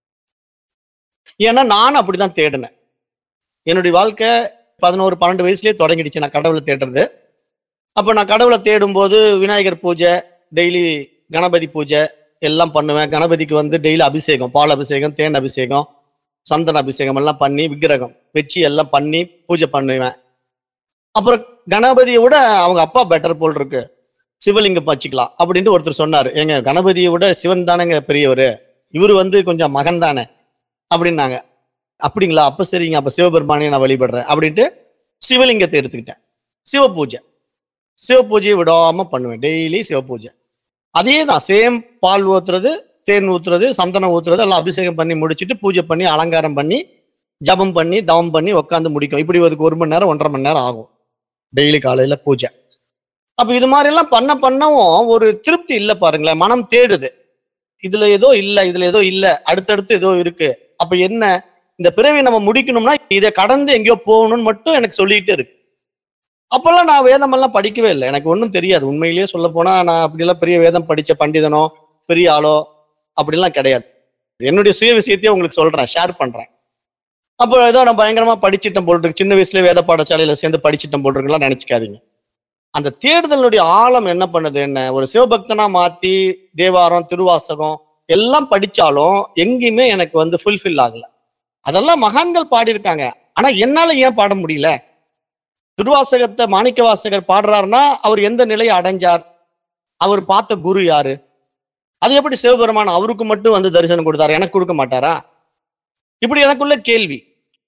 ஏன்னா நானும் அப்படிதான் தேடினேன் என்னுடைய வாழ்க்கை பதினோரு பன்னெண்டு வயசுலயே தொடங்கிடுச்சு நான் கடவுளை தேடுறது அப்ப நான் கடவுளை தேடும்போது விநாயகர் பூஜை டெய்லி கணபதி பூஜை எல்லாம் பண்ணுவேன் கணபதிக்கு வந்து டெய்லி அபிஷேகம் பால் அபிஷேகம் தேன் அபிஷேகம் சந்தன அபிஷேகம் எல்லாம் பண்ணி விக்கிரகம் வச்சு எல்லாம் பண்ணி பூஜை பண்ணுவேன் அப்புறம் கணபதியை விட அவங்க அப்பா பெட்டர் போல் இருக்கு சிவலிங்கம் வச்சுக்கலாம் அப்படின்ட்டு ஒருத்தர் சொன்னாரு எங்க கணபதியை விட சிவன் தானேங்க பெரியவர் இவர் வந்து கொஞ்சம் மகன் தானே அப்படின்னாங்க அப்படிங்களா அப்ப சரிங்க அப்ப சிவபெருமானையும் நான் வழிபடுறேன் அப்படின்ட்டு சிவலிங்கத்தை எடுத்துக்கிட்டேன் சிவ பூஜை சிவ பூஜையை விடாம பண்ணுவேன் டெய்லி சிவ பூஜை அதே தான் சேம் பால் ஊத்துறது தேன் ஊத்துறது சந்தனம் ஊத்துறது எல்லாம் அபிஷேகம் பண்ணி முடிச்சிட்டு பூஜை பண்ணி அலங்காரம் பண்ணி ஜபம் பண்ணி தவம் பண்ணி உட்காந்து முடிக்கும் இப்படி அதுக்கு ஒரு மணி நேரம் ஒன்றரை மணி நேரம் ஆகும் டெய்லி காலையில பூஜை அப்ப இது மாதிரி எல்லாம் பண்ண பண்ணவும் ஒரு திருப்தி இல்ல பாருங்களேன் மனம் தேடுது இதுல ஏதோ இல்ல இதுல ஏதோ இல்ல அடுத்தடுத்து ஏதோ இருக்கு அப்ப என்ன இந்த பிறவி நம்ம முடிக்கணும்னா இதை கடந்து எங்கேயோ போகணும்னு மட்டும் எனக்கு சொல்லிக்கிட்டே இருக்கு அப்பெல்லாம் நான் வேதம் எல்லாம் படிக்கவே இல்லை எனக்கு ஒன்றும் தெரியாது உண்மையிலேயே சொல்ல போனா நான் அப்படிலாம் பெரிய வேதம் படிச்ச பண்டிதனோ பெரிய ஆளோ அப்படிலாம் கிடையாது என்னுடைய சுய விஷயத்தையே உங்களுக்கு சொல்றேன் ஷேர் பண்றேன் அப்போ ஏதோ நான் பயங்கரமா படிச்சிட்டேன் போட்டுருக்கு சின்ன வயசுல வேத பாடசாலையில சேர்ந்து படிச்சிட்டேன் போட்டுருக்கலாம் நினைச்சுக்காதீங்க அந்த தேடுதலுடைய ஆழம் என்ன பண்ணுது என்ன ஒரு சிவபக்தனா மாத்தி தேவாரம் திருவாசகம் எல்லாம் படிச்சாலும் எங்கேயுமே எனக்கு வந்து ஃபுல்ஃபில் ஆகல அதெல்லாம் மகான்கள் பாடியிருக்காங்க ஆனா என்னால ஏன் பாட முடியல திருவாசகத்தை மாணிக்க வாசகர் பாடுறாருன்னா அவர் எந்த நிலையை அடைஞ்சார் அவர் பார்த்த குரு யாரு அது எப்படி சிவபெருமான் அவருக்கு மட்டும் வந்து தரிசனம் கொடுத்தாரு எனக்கு கொடுக்க மாட்டாரா இப்படி எனக்குள்ள கேள்வி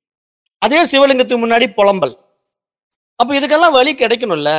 அதே சிவலிங்கத்துக்கு முன்னாடி புலம்பல் அப்ப இதுக்கெல்லாம் வழி கிடைக்கணும்ல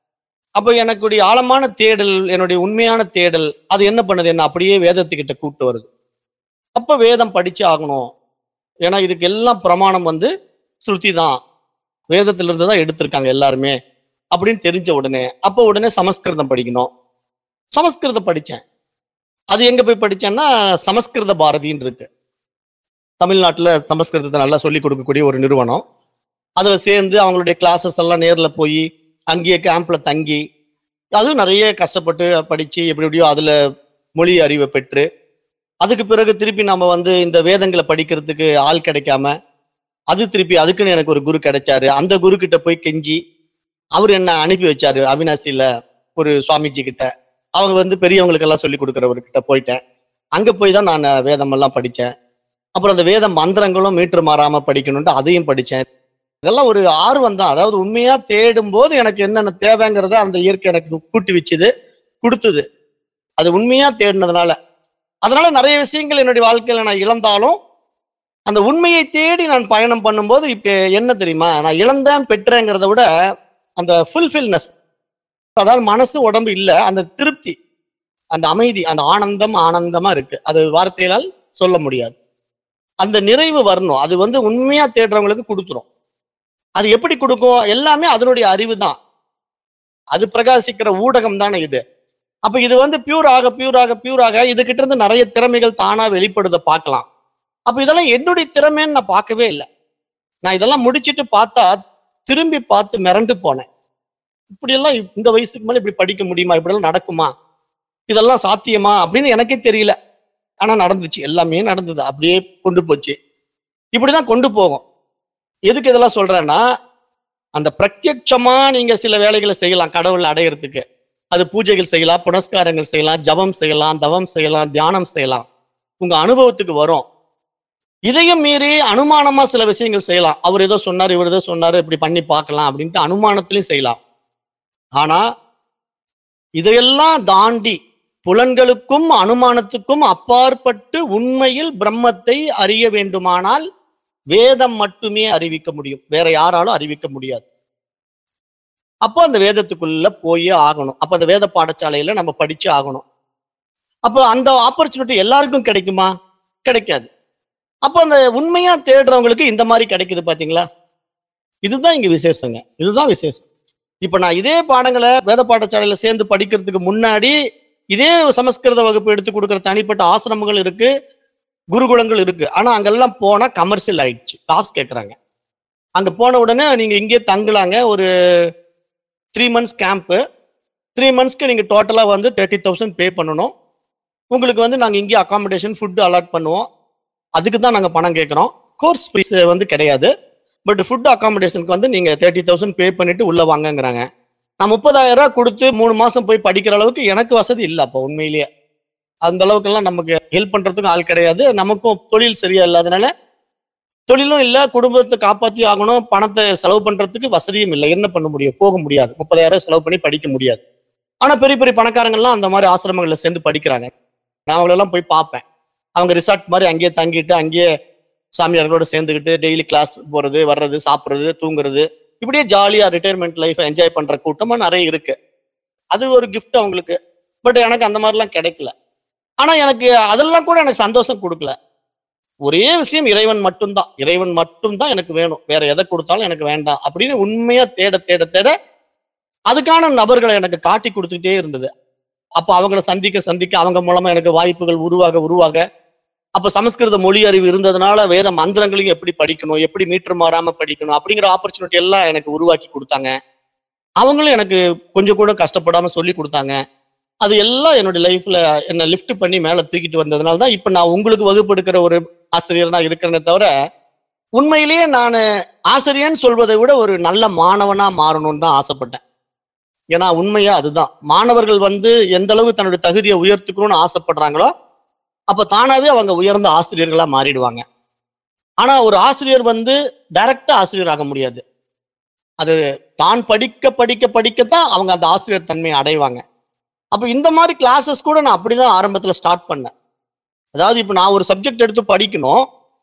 அப்ப எனக்குடைய ஆழமான தேடல் என்னுடைய உண்மையான தேடல் அது என்ன பண்ணுது என்ன அப்படியே வேதத்துக்கிட்ட கூட்டு வருது அப்ப வேதம் படிச்சு ஆகணும் ஏன்னா இதுக்கு எல்லாம் பிரமாணம் வந்து ஸ்ருதி தான் வேதத்துல இருந்து தான் எடுத்திருக்காங்க எல்லாருமே அப்படின்னு தெரிஞ்ச உடனே அப்போ உடனே சமஸ்கிருதம் படிக்கணும் சமஸ்கிருதம் படிச்சேன் அது எங்க போய் படிச்சேன்னா சமஸ்கிருத பாரதின்னு இருக்கு தமிழ்நாட்டுல சமஸ்கிருதத்தை நல்லா சொல்லி கொடுக்கக்கூடிய ஒரு நிறுவனம் அதுல சேர்ந்து அவங்களுடைய கிளாஸஸ் எல்லாம் நேர்ல போய் அங்கேயே கேம்ப்ல தங்கி அதுவும் நிறைய கஷ்டப்பட்டு படிச்சு எப்படி எப்படியோ அதுல மொழி அறிவை பெற்று அதுக்கு பிறகு திருப்பி நம்ம வந்து இந்த வேதங்களை படிக்கிறதுக்கு ஆள் கிடைக்காம அது திருப்பி அதுக்குன்னு எனக்கு ஒரு குரு கிடைச்சாரு அந்த குரு கிட்ட போய் கெஞ்சி அவர் என்ன அனுப்பி வச்சாரு அவினாசியில ஒரு சுவாமிஜி கிட்ட அவங்க வந்து பெரியவங்களுக்கு எல்லாம் சொல்லி கொடுக்குறவர்கிட்ட போயிட்டேன் அங்க போய் தான் நான் வேதம் எல்லாம் படிச்சேன் அப்புறம் அந்த வேத மந்திரங்களும் மீட்டு மாறாம படிக்கணும்ட்டு அதையும் படிச்சேன் இதெல்லாம் ஒரு ஆர்வம் தான் அதாவது உண்மையா தேடும் போது எனக்கு என்னென்ன தேவைங்கிறத அந்த இயற்கை எனக்கு கூட்டி வச்சுது கொடுத்தது அது உண்மையா தேடினதுனால அதனால நிறைய விஷயங்கள் என்னுடைய வாழ்க்கையில நான் இழந்தாலும் அந்த உண்மையை தேடி நான் பயணம் பண்ணும்போது இப்ப என்ன தெரியுமா நான் இழந்தேன் பெற்றேங்கிறத விட அந்த ஃபுல்ஃபில்னஸ் அதாவது மனசு உடம்பு இல்ல அந்த திருப்தி அந்த அமைதி அந்த ஆனந்தம் ஆனந்தமா இருக்கு அது வார்த்தைகளால் சொல்ல முடியாது அந்த நிறைவு வரணும் அது வந்து உண்மையா தேடுறவங்களுக்கு கொடுத்துரும் அது எப்படி கொடுக்கும் எல்லாமே அதனுடைய அறிவு தான் அது பிரகாசிக்கிற ஊடகம் தானே இது அப்ப இது வந்து பியூர் ஆக பியூர் ஆக பியூர் ஆக இதுகிட்ட இருந்து நிறைய திறமைகள் தானா வெளிப்படுத பார்க்கலாம் அப்ப இதெல்லாம் என்னுடைய திறமைன்னு நான் பார்க்கவே இல்லை நான் இதெல்லாம் முடிச்சிட்டு பார்த்தா திரும்பி பார்த்து மிரண்டு போனேன் இப்படியெல்லாம் இந்த வயசுக்கு மேல இப்படி படிக்க முடியுமா இப்படியெல்லாம் நடக்குமா இதெல்லாம் சாத்தியமா அப்படின்னு எனக்கே தெரியல ஆனா நடந்துச்சு எல்லாமே நடந்தது அப்படியே கொண்டு போச்சு இப்படிதான் கொண்டு போகும் எதுக்கு இதெல்லாம் சொல்றேன்னா அந்த பிரத்யட்சமா நீங்க சில வேலைகளை செய்யலாம் கடவுள் அடையிறதுக்கு அது பூஜைகள் செய்யலாம் புனஸ்காரங்கள் செய்யலாம் ஜபம் செய்யலாம் தவம் செய்யலாம் தியானம் செய்யலாம் உங்க அனுபவத்துக்கு வரும் இதையும் மீறி அனுமானமா சில விஷயங்கள் செய்யலாம் அவர் ஏதோ சொன்னார் இவர் ஏதோ சொன்னாரு இப்படி பண்ணி பார்க்கலாம் அப்படின்ட்டு அனுமானத்திலையும் செய்யலாம் ஆனா இதையெல்லாம் தாண்டி புலன்களுக்கும் அனுமானத்துக்கும் அப்பாற்பட்டு உண்மையில் பிரம்மத்தை அறிய வேண்டுமானால் வேதம் மட்டுமே அறிவிக்க முடியும் வேற யாராலும் அறிவிக்க முடியாது அப்போ அந்த வேதத்துக்குள்ள போயே ஆகணும் அப்ப அந்த வேத பாடசாலையில நம்ம படிச்சு ஆகணும் அப்போ அந்த ஆப்பர்ச்சுனிட்டி எல்லாருக்கும் கிடைக்குமா கிடைக்காது அப்போ அந்த உண்மையா தேடுறவங்களுக்கு இந்த மாதிரி கிடைக்குது பாத்தீங்களா இதுதான் இங்க விசேஷங்க இதுதான் விசேஷம் இப்ப நான் இதே பாடங்களை வேத பாடசாலையில சேர்ந்து படிக்கிறதுக்கு முன்னாடி இதே சமஸ்கிருத வகுப்பு எடுத்து கொடுக்குற தனிப்பட்ட ஆசிரமங்கள் இருக்கு குருகுலங்கள் இருக்கு ஆனா அங்கெல்லாம் போனா கமர்ஷியல் ஆயிடுச்சு காசு கேட்கறாங்க அங்க போன உடனே நீங்க இங்கே தங்கலாங்க ஒரு த்ரீ மந்த்ஸ் கேம்ப்பு த்ரீ மந்த்ஸ்க்கு நீங்க டோட்டலா வந்து தேர்ட்டி தௌசண்ட் பே பண்ணணும் உங்களுக்கு வந்து நாங்க இங்கே அகாமடேஷன் ஃபுட் அலாட் பண்ணுவோம் அதுக்கு தான் நாங்க பணம் கேட்குறோம் கோர்ஸ் ஃபீஸ் வந்து கிடையாது பட் ஃபுட் அகாமடேஷனுக்கு வந்து நீங்க தேர்ட்டி தௌசண்ட் பே பண்ணிட்டு உள்ள வாங்கங்கிறாங்க நான் முப்பதாயிரம் ரூபாய் கொடுத்து மூணு மாசம் போய் படிக்கிற அளவுக்கு எனக்கு வசதி இல்லை அப்போ உண்மையிலேயே அந்த அளவுக்கெல்லாம் நமக்கு ஹெல்ப் பண்றதுக்கும் ஆள் கிடையாது நமக்கும் தொழில் சரியா இல்லாதனால தொழிலும் இல்லை குடும்பத்தை காப்பாற்றி ஆகணும் பணத்தை செலவு பண்றதுக்கு வசதியும் இல்லை என்ன பண்ண முடியும் போக முடியாது முப்பதாயிரம் செலவு பண்ணி படிக்க முடியாது ஆனா பெரிய பெரிய பணக்காரங்கள்லாம் அந்த மாதிரி ஆசிரமங்கள்ல சேர்ந்து படிக்கிறாங்க நான் அவங்களெல்லாம் போய் பார்ப்பேன் அவங்க ரிசார்ட் மாதிரி அங்கேயே தங்கிட்டு அங்கேயே சாமியார்களோட சேர்ந்துக்கிட்டு டெய்லி கிளாஸ் போறது வர்றது சாப்பிட்றது தூங்குறது இப்படியே ஜாலியா ரிட்டையர்மெண்ட் லைஃப் என்ஜாய் பண்ற கூட்டமா நிறைய இருக்கு அது ஒரு gift அவங்களுக்கு பட் எனக்கு அந்த மாதிரிலாம் கிடைக்கல ஆனா எனக்கு அதெல்லாம் கூட எனக்கு சந்தோஷம் கொடுக்கல ஒரே விஷயம் இறைவன் மட்டும்தான் இறைவன் மட்டும்தான் எனக்கு வேணும் வேற எதை கொடுத்தாலும் எனக்கு வேண்டாம் அப்படின்னு உண்மையா தேட தேட தேட அதுக்கான நபர்களை எனக்கு காட்டி கொடுத்துட்டே இருந்தது அப்ப அவங்கள சந்திக்க சந்திக்க அவங்க மூலமா எனக்கு வாய்ப்புகள் உருவாக உருவாக அப்ப சமஸ்கிருத மொழி அறிவு இருந்ததுனால வேத மந்திரங்களையும் எப்படி படிக்கணும் எப்படி மீட்டர் மாறாம படிக்கணும் அப்படிங்கிற ஆப்பர்ச்சுனிட்டி எல்லாம் எனக்கு உருவாக்கி கொடுத்தாங்க அவங்களும் எனக்கு கொஞ்சம் கூட கஷ்டப்படாம சொல்லி கொடுத்தாங்க அது எல்லாம் என்னுடைய லைஃப்ல என்ன லிஃப்ட் பண்ணி மேல தூக்கிட்டு வந்ததுனால தான் இப்ப நான் உங்களுக்கு வகுப்பு எடுக்கிற ஒரு ஆசிரியர்னா இருக்கிறேனே தவிர உண்மையிலேயே நான் ஆசிரியன்னு சொல்வதை விட ஒரு நல்ல மாணவனா மாறணும்னு தான் ஆசைப்பட்டேன் ஏன்னா உண்மையா அதுதான் மாணவர்கள் வந்து எந்த அளவு தன்னுடைய தகுதியை உயர்த்திக்கணும்னு ஆசைப்படுறாங்களோ அப்ப தானாவே அவங்க உயர்ந்த ஆசிரியர்களா மாறிடுவாங்க ஆனா ஒரு ஆசிரியர் வந்து டைரக்டா ஆசிரியர் ஆக முடியாது அது தான் படிக்க படிக்க படிக்கத்தான் அவங்க அந்த ஆசிரியர் தன்மையை அடைவாங்க அப்ப இந்த மாதிரி கிளாஸஸ் கூட நான் அப்படிதான் ஆரம்பத்துல ஸ்டார்ட் பண்ணேன் அதாவது இப்ப நான் ஒரு சப்ஜெக்ட் எடுத்து படிக்கணும்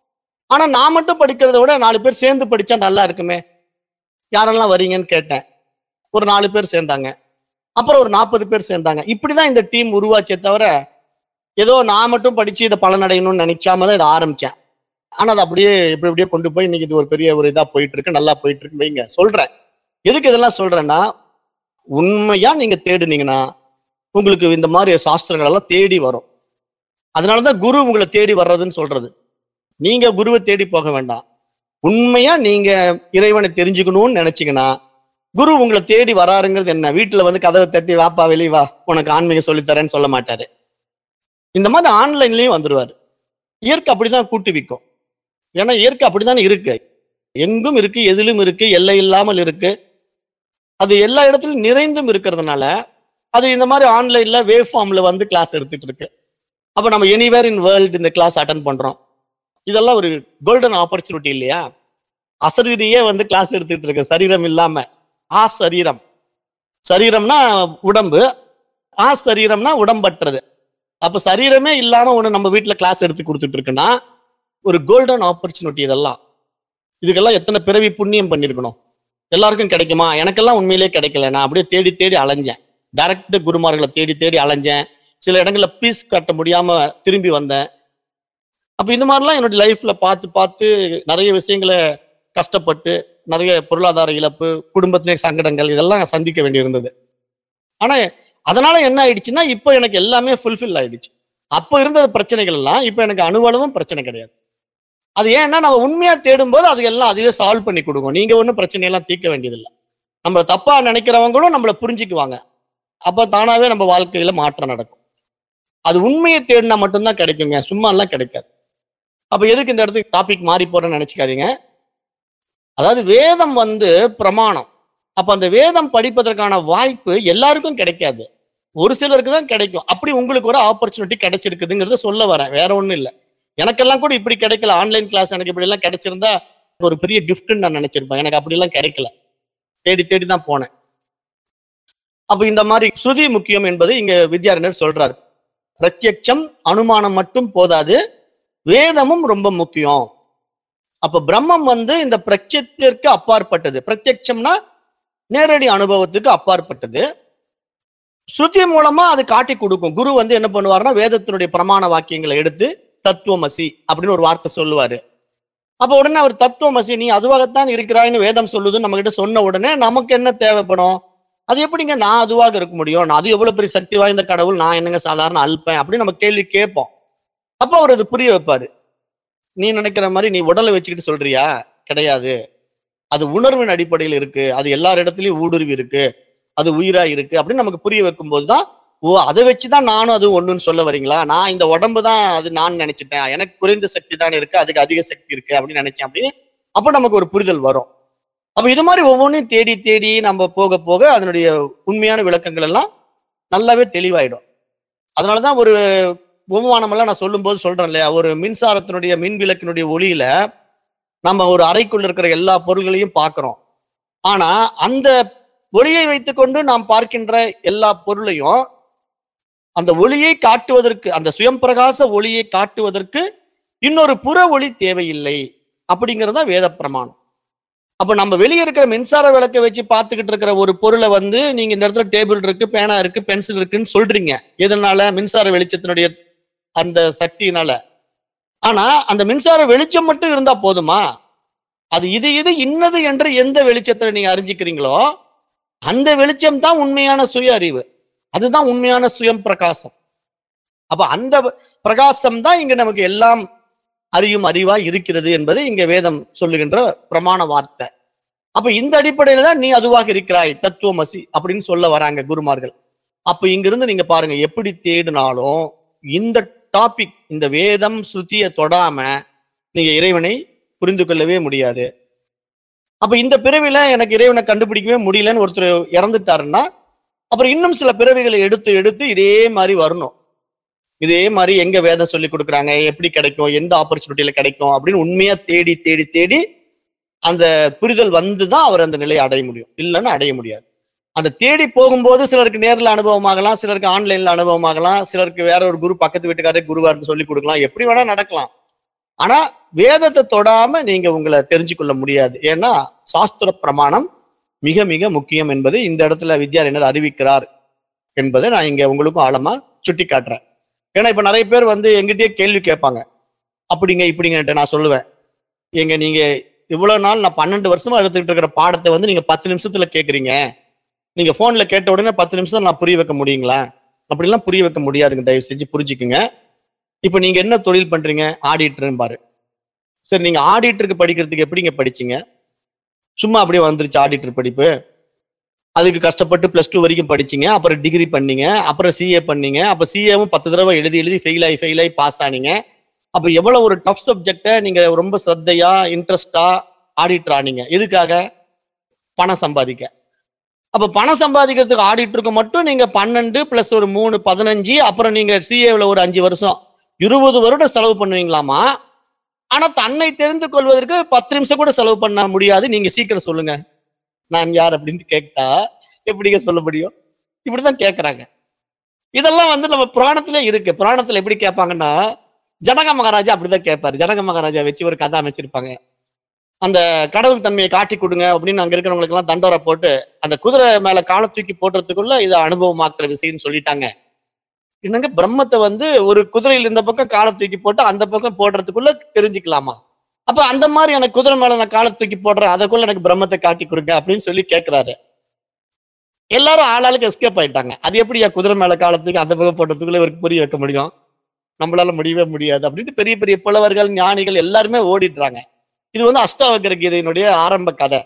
ஆனா நான் மட்டும் படிக்கிறத விட நாலு பேர் சேர்ந்து படிச்சா நல்லா இருக்குமே யாரெல்லாம் வரீங்கன்னு கேட்டேன் ஒரு நாலு பேர் சேர்ந்தாங்க அப்புறம் ஒரு நாற்பது பேர் சேர்ந்தாங்க இப்படிதான் இந்த டீம் உருவாச்சே தவிர ஏதோ நான் மட்டும் படிச்சு இதை பலனடையணும்னு நினைக்காம தான் இதை ஆரம்பிச்சேன் ஆனா அது அப்படியே இப்படி இப்படியே கொண்டு போய் இன்னைக்கு இது ஒரு பெரிய ஒரு இதா போயிட்டு இருக்கு நல்லா போயிட்டு இருக்கு வைங்க சொல்றேன் எதுக்கு இதெல்லாம் சொல்றேன்னா உண்மையா நீங்க தேடுனீங்கன்னா உங்களுக்கு இந்த மாதிரி சாஸ்திரங்கள் எல்லாம் தேடி வரும் அதனாலதான் குரு உங்களை தேடி வர்றதுன்னு சொல்றது நீங்க குருவை தேடி போக வேண்டாம் உண்மையா நீங்க இறைவனை தெரிஞ்சுக்கணும்னு நினைச்சீங்கன்னா குரு உங்களை தேடி வராருங்கிறது என்ன வீட்டுல வந்து கதவை தட்டி வாப்பா வெளிய வா உனக்கு ஆன்மீகம் சொல்லித்தரேன்னு சொல்ல மாட்டாரு இந்த மாதிரி ஆன்லைன்லயும் வந்துருவாரு இயற்கை அப்படிதான் கூட்டுவிக்கும் ஏன்னா இயற்கை அப்படித்தானே இருக்கு எங்கும் இருக்கு எதிலும் இருக்கு எல்லை இல்லாமல் இருக்கு அது எல்லா இடத்துலயும் நிறைந்தும் இருக்கிறதுனால அது இந்த மாதிரி ஆன்லைன்ல வேவ் ஃபார்ம்ல வந்து கிளாஸ் எடுத்துட்டு இருக்கு அப்ப நம்ம எனிவேர் இன் வேர்ல்டு இந்த கிளாஸ் அட்டன் பண்றோம் இதெல்லாம் ஒரு கோல்டன் ஆப்பர்ச்சுனிட்டி இல்லையா அசரீரியே வந்து கிளாஸ் எடுத்துட்டு இருக்கு சரீரம் இல்லாம ஆ சரீரம் சரீரம்னா உடம்பு ஆ சரீரம்னா உடம்பற்றது அப்ப சரீரமே இல்லாம ஒண்ணு நம்ம வீட்டுல கிளாஸ் எடுத்து கொடுத்துட்டு இருக்குன்னா ஒரு கோல்டன் ஆப்பர்ச்சுனிட்டி இதெல்லாம் இதுக்கெல்லாம் எத்தனை பிறவி புண்ணியம் பண்ணிருக்கணும் எல்லாருக்கும் கிடைக்குமா எனக்கெல்லாம் உண்மையிலேயே கிடைக்கல நான் அப்படியே தேடி தேடி அலைஞ்சேன் டைரக்ட் குருமார்களை தேடி தேடி அலைஞ்சேன் சில இடங்கள்ல பீஸ் கட்ட முடியாம திரும்பி வந்தேன் அப்ப இந்த மாதிரிலாம் என்னோட லைஃப்ல பார்த்து பார்த்து நிறைய விஷயங்களை கஷ்டப்பட்டு நிறைய பொருளாதார இழப்பு குடும்பத்திலே சங்கடங்கள் இதெல்லாம் சந்திக்க வேண்டியிருந்தது ஆனா அதனால என்ன ஆயிடுச்சுன்னா இப்போ எனக்கு எல்லாமே ஃபுல்ஃபில் ஆயிடுச்சு அப்போ இருந்த பிரச்சனைகள் எல்லாம் இப்போ எனக்கு அணுவளவும் பிரச்சனை கிடையாது அது ஏன்னா நம்ம உண்மையா தேடும்போது அது எல்லாம் அதுவே சால்வ் பண்ணி கொடுக்கும் நீங்க ஒன்றும் பிரச்சனையெல்லாம் தீர்க்க வேண்டியதில்லை நம்ம தப்பா நினைக்கிறவங்களும் நம்மளை புரிஞ்சுக்குவாங்க அப்ப தானாவே நம்ம வாழ்க்கையில மாற்றம் நடக்கும் அது உண்மையை தேடினா மட்டும்தான் கிடைக்குங்க சும்மா எல்லாம் கிடைக்காது அப்ப எதுக்கு இந்த இடத்துக்கு டாபிக் மாறி போறேன்னு நினைச்சுக்காதீங்க அதாவது வேதம் வந்து பிரமாணம் அப்ப அந்த வேதம் படிப்பதற்கான வாய்ப்பு எல்லாருக்கும் கிடைக்காது ஒரு சிலருக்கு தான் கிடைக்கும் அப்படி உங்களுக்கு ஒரு ஆப்பர்ச்சுனிட்டி கிடைச்சிருக்குதுங்கிறத சொல்ல வரேன் வேற ஒண்ணும் இல்லை எனக்கெல்லாம் கூட இப்படி கிடைக்கல ஆன்லைன் கிளாஸ் எனக்கு இப்படி எல்லாம் கிடைச்சிருந்தா ஒரு பெரிய கிஃப்ட்னு நான் நினைச்சிருப்பேன் எனக்கு அப்படி எல்லாம் கிடைக்கல தேடி தேடி தான் போனேன் அப்ப இந்த மாதிரி ஸ்ருதி முக்கியம் என்பது இங்க வித்யாரண்யர் சொல்றாரு பிரத்யட்சம் அனுமானம் மட்டும் போதாது வேதமும் ரொம்ப முக்கியம் அப்ப பிரம்மம் வந்து இந்த பிரத்யத்திற்கு அப்பாற்பட்டது பிரத்யட்சம்னா நேரடி அனுபவத்துக்கு அப்பாற்பட்டது ஸ்ருதி மூலமா அது காட்டி கொடுக்கும் குரு வந்து என்ன பண்ணுவாருன்னா வேதத்தினுடைய பிரமாண வாக்கியங்களை எடுத்து தத்துவமசி அப்படின்னு ஒரு வார்த்தை சொல்லுவாரு அப்ப உடனே அவர் தத்துவமசி நீ அதுவாகத்தான் இருக்கிறாய்னு வேதம் சொல்லுதுன்னு நம்ம கிட்ட சொன்ன உடனே நமக்கு என்ன தேவைப்படும் அது எப்படிங்க நான் அதுவாக இருக்க முடியும் நான் அது எவ்வளவு பெரிய சக்தி வாய்ந்த கடவுள் நான் என்னங்க சாதாரண அல்பேன் அப்படின்னு நம்ம கேள்வி கேட்போம் அப்ப அவர் அது புரிய வைப்பாரு நீ நினைக்கிற மாதிரி நீ உடலை வச்சுக்கிட்டு சொல்றியா கிடையாது அது உணர்வின் அடிப்படையில் இருக்கு அது எல்லார் இடத்துலயும் ஊடுருவி இருக்கு அது உயிரா இருக்கு அப்படின்னு நமக்கு புரிய வைக்கும் போதுதான் ஓ அதை வச்சுதான் நானும் அது ஒண்ணுன்னு சொல்ல வரீங்களா நான் இந்த உடம்பு தான் அது நான் நினைச்சிட்டேன் எனக்கு குறைந்த சக்தி தான் இருக்கு அதுக்கு அதிக சக்தி இருக்கு அப்படின்னு நினைச்சேன் அப்படின்னு அப்ப நமக்கு ஒரு புரிதல் வரும் அப்ப இது மாதிரி ஒவ்வொன்றையும் தேடி தேடி நம்ம போக போக அதனுடைய உண்மையான விளக்கங்கள் எல்லாம் நல்லாவே தெளிவாயிடும் அதனாலதான் ஒரு உபமானம் எல்லாம் நான் சொல்லும்போது சொல்றேன் இல்லையா ஒரு மின்சாரத்தினுடைய மின் விளக்கினுடைய ஒளியில நம்ம ஒரு அறைக்குள்ள இருக்கிற எல்லா பொருள்களையும் பார்க்கிறோம் ஆனா அந்த ஒளியை வைத்துக்கொண்டு நாம் பார்க்கின்ற எல்லா பொருளையும் அந்த ஒளியை காட்டுவதற்கு அந்த சுயம் பிரகாச ஒளியை காட்டுவதற்கு இன்னொரு புற ஒளி தேவையில்லை அப்படிங்கிறது தான் வேத பிரமாணம் அப்ப நம்ம வெளியே இருக்கிற மின்சார விளக்கை வச்சு பார்த்துக்கிட்டு இருக்கிற ஒரு பொருளை வந்து நீங்க இந்த இடத்துல டேபிள் இருக்கு பேனா இருக்கு பென்சில் இருக்குன்னு சொல்றீங்க எதனால மின்சார வெளிச்சத்தினுடைய அந்த சக்தியினால ஆனா அந்த மின்சார வெளிச்சம் மட்டும் இருந்தா போதுமா அது இது இது இன்னது என்று எந்த வெளிச்சத்துல நீங்க அறிஞ்சுக்கிறீங்களோ அந்த வெளிச்சம் தான் உண்மையான சுய அறிவு அதுதான் உண்மையான சுயம் பிரகாசம் அப்ப அந்த பிரகாசம் தான் இங்க நமக்கு எல்லாம் அறியும் அறிவா இருக்கிறது என்பது இங்க வேதம் சொல்லுகின்ற பிரமாண வார்த்தை அப்ப இந்த அடிப்படையில தான் நீ அதுவாக இருக்கிறாய் தத்துவமசி அப்படின்னு சொல்ல வராங்க குருமார்கள் அப்ப இங்கிருந்து நீங்க பாருங்க எப்படி தேடினாலும் இந்த டாபிக் இந்த வேதம் ஸ்ருதியை தொடாம நீங்க இறைவனை புரிந்து கொள்ளவே முடியாது அப்ப இந்த பிறவில எனக்கு இறைவனை கண்டுபிடிக்கவே முடியலன்னு ஒருத்தர் இறந்துட்டாருன்னா அப்புறம் இன்னும் சில பிறவிகளை எடுத்து எடுத்து இதே மாதிரி வரணும் இதே மாதிரி எங்க வேதம் சொல்லி கொடுக்குறாங்க எப்படி கிடைக்கும் எந்த ஆப்பர்ச்சுனிட்டியில கிடைக்கும் அப்படின்னு உண்மையா தேடி தேடி தேடி அந்த புரிதல் வந்துதான் அவர் அந்த நிலையை அடைய முடியும் இல்லைன்னா அடைய முடியாது அந்த தேடி போகும்போது சிலருக்கு நேர்ல அனுபவமாகலாம் சிலருக்கு ஆன்லைன்ல அனுபவமாகலாம் சிலருக்கு வேற ஒரு குரு பக்கத்து வீட்டுக்காரே குருவா இருந்து சொல்லி கொடுக்கலாம் எப்படி வேணா நடக்கலாம் ஆனா வேதத்தை தொடாம நீங்க உங்களை தெரிஞ்சு கொள்ள முடியாது ஏன்னா சாஸ்திர பிரமாணம் மிக மிக முக்கியம் என்பதை இந்த இடத்துல வித்யாரண்யர் அறிவிக்கிறார் என்பதை நான் இங்க உங்களுக்கும் ஆழமா சுட்டி காட்டுறேன் ஏன்னா இப்ப நிறைய பேர் வந்து எங்கிட்டயே கேள்வி கேட்பாங்க அப்படிங்க இப்படிங்கன்ட்டு நான் சொல்லுவேன் எங்க நீங்க இவ்வளவு நாள் நான் பன்னெண்டு வருஷமா எடுத்துக்கிட்டு இருக்கிற பாடத்தை வந்து நீங்க பத்து நிமிஷத்துல கேக்குறீங்க நீங்க போன்ல கேட்ட உடனே பத்து நிமிஷம் நான் புரிய வைக்க முடியுங்களா அப்படிலாம் புரிய வைக்க முடியாதுங்க தயவு செஞ்சு புரிஞ்சுக்குங்க இப்ப நீங்க என்ன தொழில் பண்றீங்க ஆடிட்டர்னு பாரு சரி நீங்க ஆடிட்டருக்கு படிக்கிறதுக்கு எப்படிங்க படிச்சீங்க சும்மா அப்படியே வந்துருச்சு ஆடிட்டர் படிப்பு அதுக்கு கஷ்டப்பட்டு பிளஸ் டூ வரைக்கும் படிச்சீங்க அப்புறம் டிகிரி பண்ணீங்க அப்புறம் சிஏ பண்ணீங்க அப்ப சிஏவும் பத்து தடவை எழுதி எழுதி ஃபெயில் ஆகி ஃபெயில் ஆகி பாஸ் ஆனீங்க அப்ப எவ்வளவு ஒரு டஃப் சப்ஜெக்டை நீங்க ரொம்ப ஸ்ரத்தையா இன்ட்ரெஸ்டா ஆடிட்டர் ஆனீங்க எதுக்காக பணம் சம்பாதிக்க அப்ப பணம் சம்பாதிக்கிறதுக்கு ஆடிட்டருக்கு மட்டும் நீங்க பன்னெண்டு பிளஸ் ஒரு மூணு பதினஞ்சு அப்புறம் நீங்க சிஏவில் ஒரு அஞ்சு வருஷம் இருபது வருடம் செலவு பண்ணுவீங்களாமா ஆனா தன்னை தெரிந்து கொள்வதற்கு பத்து நிமிஷம் கூட செலவு பண்ண முடியாது நீங்க சீக்கிரம் சொல்லுங்க நான் யார் அப்படின்னு கேட்டா எப்படிங்க சொல்ல முடியும் இப்படிதான் கேக்குறாங்க இதெல்லாம் வந்து நம்ம புராணத்துல இருக்கு புராணத்துல எப்படி கேட்பாங்கன்னா ஜனக மகாராஜா அப்படிதான் கேட்பாரு ஜனக மகாராஜா வச்சு ஒரு கதை அமைச்சிருப்பாங்க அந்த கடவுள் தன்மையை காட்டி கொடுங்க அப்படின்னு அங்க இருக்கிறவங்களுக்கு எல்லாம் தண்டோரை போட்டு அந்த குதிரை மேல காலை தூக்கி போடுறதுக்குள்ள இதை அனுபவமாக்குற விஷயம்னு சொல்லிட்டாங்க என்னங்க பிரம்மத்தை வந்து ஒரு குதிரையில் இந்த பக்கம் காலை தூக்கி போட்டு அந்த பக்கம் போடுறதுக்குள்ள தெரிஞ்சுக்கலாமா அப்ப அந்த மாதிரி எனக்கு குதிரை மேல நான் காலை தூக்கி போடுறேன் அதுக்குள்ள எனக்கு பிரம்மத்தை காட்டி கொடுங்க அப்படின்னு சொல்லி கேட்கிறாரு எல்லாரும் ஆளாளுக்கு எஸ்கேப் ஆயிட்டாங்க அது எப்படி என் குதிரை மேல காலத்துக்கு அந்த பக்கம் போடுறதுக்குள்ள இவருக்கு புரிய வைக்க முடியும் நம்மளால முடியவே முடியாது அப்படின்ட்டு பெரிய பெரிய புலவர்கள் ஞானிகள் எல்லாருமே ஓடிடுறாங்க இது வந்து அஷ்டாவக்கர கீதையினுடைய ஆரம்ப கதை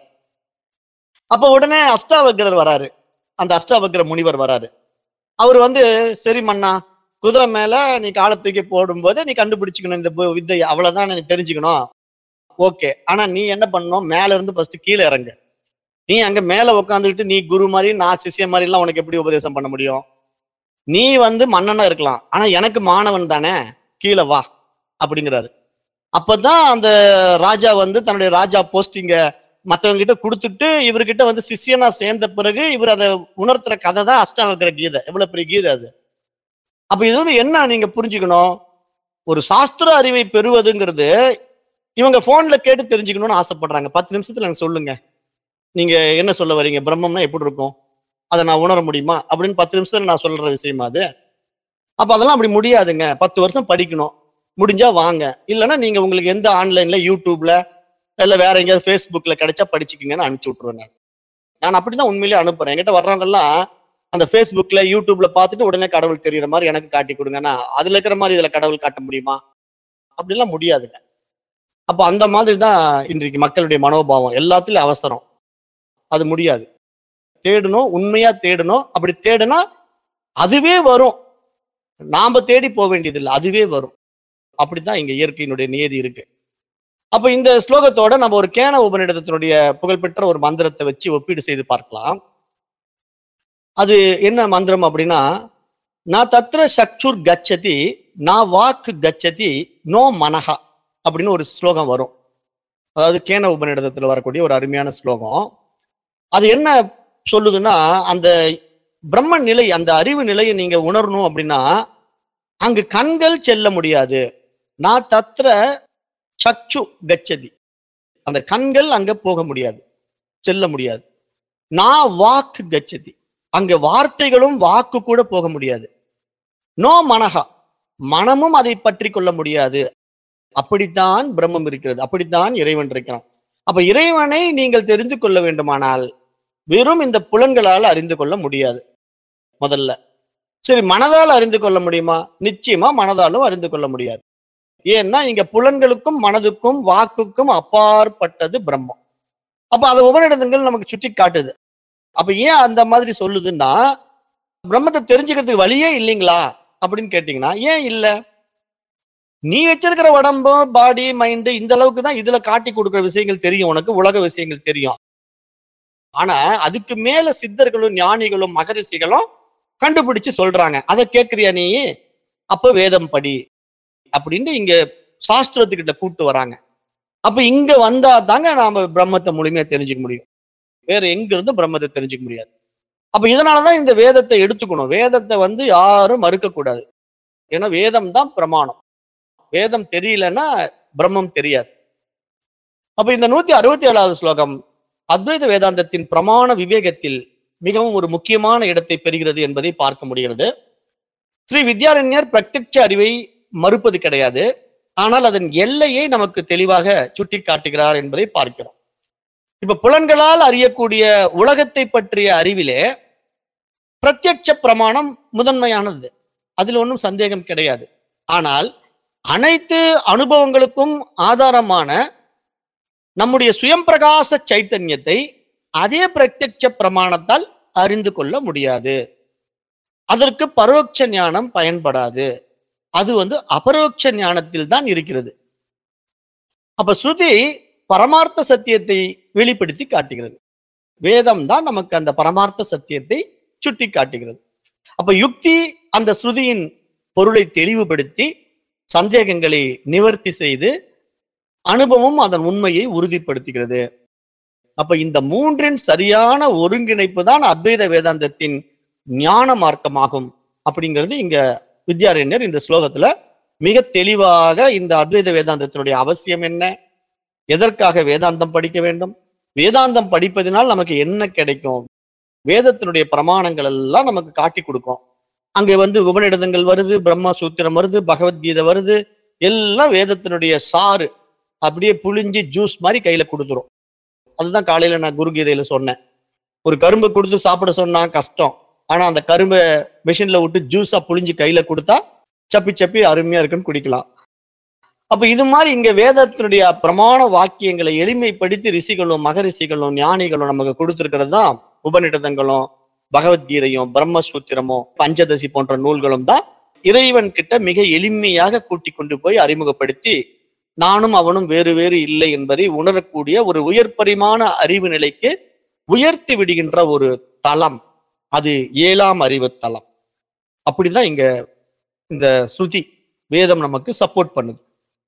அப்ப உடனே அஷ்டாவக்கரர் வராரு அந்த அஷ்டாவக்கர முனிவர் வராரு அவர் வந்து சரி மன்னா குதிரை மேல நீ காலை தூக்கி போடும்போது நீ கண்டுபிடிச்சுக்கணும் இந்த பு- வித்தை அவ்வளவுதான் நீ தெரிஞ்சுக்கணும் ஓகே ஆனா நீ என்ன பண்ணணும் மேல இருந்து ஃபர்ஸ்ட் கீழே இறங்கு நீ அங்க மேல உட்காந்துக்கிட்டு நீ குரு மாதிரி நான் சிஷ்ய மாதிரி எல்லாம் உனக்கு எப்படி உபதேசம் பண்ண முடியும் நீ வந்து மன்னனா இருக்கலாம் ஆனா எனக்கு மாணவன் தானே கீழே வா அப்படிங்கிறாரு அப்பதான் அந்த ராஜா வந்து தன்னுடைய ராஜா போஸ்டிங்க மத்தவங்க கிட்ட கொடுத்துட்டு இவர்கிட்ட வந்து சிஷ்யனா சேர்ந்த பிறகு இவர் அதை உணர்த்துற கதை தான் அஷ்டாவக்கர கீதை எவ்வளவு பெரிய கீதை அது அப்ப இது வந்து என்ன நீங்க புரிஞ்சுக்கணும் ஒரு சாஸ்திர அறிவை பெறுவதுங்கிறது இவங்க போன்ல கேட்டு தெரிஞ்சுக்கணும்னு ஆசைப்படுறாங்க பத்து நிமிஷத்துல எனக்கு சொல்லுங்க நீங்க என்ன சொல்ல வரீங்க பிரம்மம்னா எப்படி இருக்கும் அதை நான் உணர முடியுமா அப்படின்னு பத்து நிமிஷத்துல நான் சொல்ற விஷயமா அது அப்ப அதெல்லாம் அப்படி முடியாதுங்க பத்து வருஷம் படிக்கணும் முடிஞ்சா வாங்க இல்லைன்னா நீங்க உங்களுக்கு எந்த ஆன்லைன்ல யூடியூப்ல இல்ல வேற எங்கேயாவது ஃபேஸ்புக்ல கிடைச்சா படிச்சுக்கங்கன்னு அனுப்பிச்சு விட்டுருவேன் நான் நான் அப்படிதான் உண்மையிலேயே அனுப்புறேன் என்கிட்ட வர்றவங்க எல்லாம் அந்த ஃபேஸ்புக்ல யூடியூப்ல பார்த்துட்டு உடனே கடவுள் தெரியுற மாதிரி எனக்கு காட்டி கொடுங்கன்னா அதுல இருக்கிற மாதிரி இதுல கடவுள் காட்ட முடியுமா அப்படிலாம் முடியாதுங்க அப்ப அந்த மாதிரி தான் இன்றைக்கு மக்களுடைய மனோபாவம் எல்லாத்துலயும் அவசரம் அது முடியாது தேடணும் உண்மையா தேடணும் அப்படி தேடுனா அதுவே வரும் நாம தேடி போக வேண்டியதில்லை அதுவே வரும் அப்படித்தான் இங்க இயற்கையினுடைய நியதி இருக்கு அப்ப இந்த ஸ்லோகத்தோட நம்ம ஒரு கேன உபநிடதத்தினுடைய புகழ்பெற்ற ஒரு மந்திரத்தை வச்சு ஒப்பீடு செய்து பார்க்கலாம் அது என்ன மந்திரம் அப்படின்னா நான் தத்ர சக்ஷுர் கச்சதி நான் வாக்கு கச்சதி நோ மனஹா அப்படின்னு ஒரு ஸ்லோகம் வரும் அதாவது கேன உபநிடதத்துல வரக்கூடிய ஒரு அருமையான ஸ்லோகம் அது என்ன சொல்லுதுன்னா அந்த பிரம்ம நிலை அந்த அறிவு நிலையை நீங்க உணரணும் அப்படின்னா அங்கு கண்கள் செல்ல முடியாது நான் தத்ர சக்ஷு கச்சதி அந்த கண்கள் அங்க போக முடியாது செல்ல முடியாது நான் வாக்கு கச்சதி அங்க வார்த்தைகளும் வாக்கு கூட போக முடியாது நோ மனஹா மனமும் அதை பற்றி கொள்ள முடியாது அப்படித்தான் பிரம்மம் இருக்கிறது அப்படித்தான் இறைவன் இருக்கிறான் அப்ப இறைவனை நீங்கள் தெரிந்து கொள்ள வேண்டுமானால் வெறும் இந்த புலன்களால் அறிந்து கொள்ள முடியாது முதல்ல சரி மனதால் அறிந்து கொள்ள முடியுமா நிச்சயமா மனதாலும் அறிந்து கொள்ள முடியாது ஏன்னா இங்க புலன்களுக்கும் மனதுக்கும் வாக்குக்கும் அப்பாற்பட்டது பிரம்மம் அப்ப அதை உபநிடதங்கள் நமக்கு சுட்டி காட்டுது அப்ப ஏன் அந்த மாதிரி சொல்லுதுன்னா பிரம்மத்தை தெரிஞ்சுக்கிறதுக்கு வழியே இல்லைங்களா அப்படின்னு கேட்டீங்கன்னா ஏன் இல்ல நீ வச்சிருக்கிற உடம்பு பாடி மைண்டு இந்த அளவுக்கு தான் இதுல காட்டி கொடுக்கிற விஷயங்கள் தெரியும் உனக்கு உலக விஷயங்கள் தெரியும் ஆனா அதுக்கு மேல சித்தர்களும் ஞானிகளும் மகரிஷிகளும் கண்டுபிடிச்சு சொல்றாங்க அதை கேட்கிறியா நீ அப்ப வேதம் படி அப்படின்னு இங்க சாஸ்திரத்துக்கிட்ட கூட்டு வராங்க அப்ப இங்க வந்தா தாங்க நாம பிரம்மத்தை முழுமையா தெரிஞ்சுக்க முடியும் வேற எங்க இருந்தும் பிரம்மத்தை தெரிஞ்சுக்க முடியாது அப்ப இதனாலதான் இந்த வேதத்தை எடுத்துக்கணும் வேதத்தை வந்து யாரும் மறுக்க கூடாது ஏன்னா வேதம் தான் பிரமாணம் வேதம் தெரியலன்னா பிரம்மம் தெரியாது அப்ப இந்த நூத்தி அறுபத்தி ஏழாவது ஸ்லோகம் அத்வைத வேதாந்தத்தின் பிரமாண விவேகத்தில் மிகவும் ஒரு முக்கியமான இடத்தை பெறுகிறது என்பதை பார்க்க முடிகிறது ஸ்ரீ வித்யாரண்யர் பிரத்யட்ச அறிவை மறுப்பது கிடையாது ஆனால் அதன் எல்லையை நமக்கு தெளிவாக சுட்டி காட்டுகிறார் என்பதை பார்க்கிறோம் இப்ப புலன்களால் அறியக்கூடிய உலகத்தை பற்றிய அறிவிலே பிரத்யட்ச பிரமாணம் முதன்மையானது அதில் ஒன்றும் சந்தேகம் கிடையாது ஆனால் அனைத்து அனுபவங்களுக்கும் ஆதாரமான நம்முடைய சுயம் பிரகாச சைத்தன்யத்தை அதே பிரத்யட்ச பிரமாணத்தால் அறிந்து கொள்ள முடியாது அதற்கு பரோட்ச ஞானம் பயன்படாது அது வந்து அபரோட்ச ஞானத்தில் தான் இருக்கிறது அப்ப ஸ்ருதி பரமார்த்த சத்தியத்தை வெளிப்படுத்தி காட்டுகிறது வேதம் தான் நமக்கு அந்த பரமார்த்த சத்தியத்தை சுட்டி காட்டுகிறது அப்ப யுக்தி அந்த ஸ்ருதியின் பொருளை தெளிவுபடுத்தி சந்தேகங்களை நிவர்த்தி செய்து அனுபவம் அதன் உண்மையை உறுதிப்படுத்துகிறது அப்ப இந்த மூன்றின் சரியான ஒருங்கிணைப்பு தான் அத்வைத வேதாந்தத்தின் ஞான மார்க்கமாகும் அப்படிங்கிறது இங்க வித்யாரண்யர் இந்த ஸ்லோகத்துல மிக தெளிவாக இந்த அத்வைத வேதாந்தத்தினுடைய அவசியம் என்ன எதற்காக வேதாந்தம் படிக்க வேண்டும் வேதாந்தம் படிப்பதினால் நமக்கு என்ன கிடைக்கும் வேதத்தினுடைய பிரமாணங்கள் எல்லாம் நமக்கு காட்டி கொடுக்கும் அங்கே வந்து உபநிடதங்கள் வருது பிரம்ம சூத்திரம் வருது பகவத்கீதை வருது எல்லாம் வேதத்தினுடைய சாறு அப்படியே புளிஞ்சு ஜூஸ் மாதிரி கையில கொடுத்துரும் அதுதான் காலையில நான் குரு கீதையில சொன்னேன் ஒரு கரும்பு கொடுத்து சாப்பிட சொன்னா கஷ்டம் ஆனா அந்த கரும்பை மிஷின்ல விட்டு ஜூஸா புளிஞ்சு கையில கொடுத்தா சப்பி சப்பி அருமையா இருக்குன்னு குடிக்கலாம் அப்ப இது மாதிரி இங்க வேதத்தினுடைய பிரமாண வாக்கியங்களை எளிமைப்படுத்தி ரிஷிகளும் மகரிஷிகளும் ஞானிகளும் நமக்கு கொடுத்திருக்கிறது தான் உபநிடதங்களும் பகவத்கீதையும் பிரம்மசூத்திரமும் பஞ்சதசி போன்ற நூல்களும் தான் இறைவன் கிட்ட மிக எளிமையாக கூட்டி கொண்டு போய் அறிமுகப்படுத்தி நானும் அவனும் வேறு வேறு இல்லை என்பதை உணரக்கூடிய ஒரு உயர் பரிமாண அறிவு நிலைக்கு உயர்த்தி விடுகின்ற ஒரு தளம் அது ஏழாம் அறிவு தளம் அப்படிதான் இங்க இந்த ஸ்ருதி வேதம் நமக்கு சப்போர்ட் பண்ணுது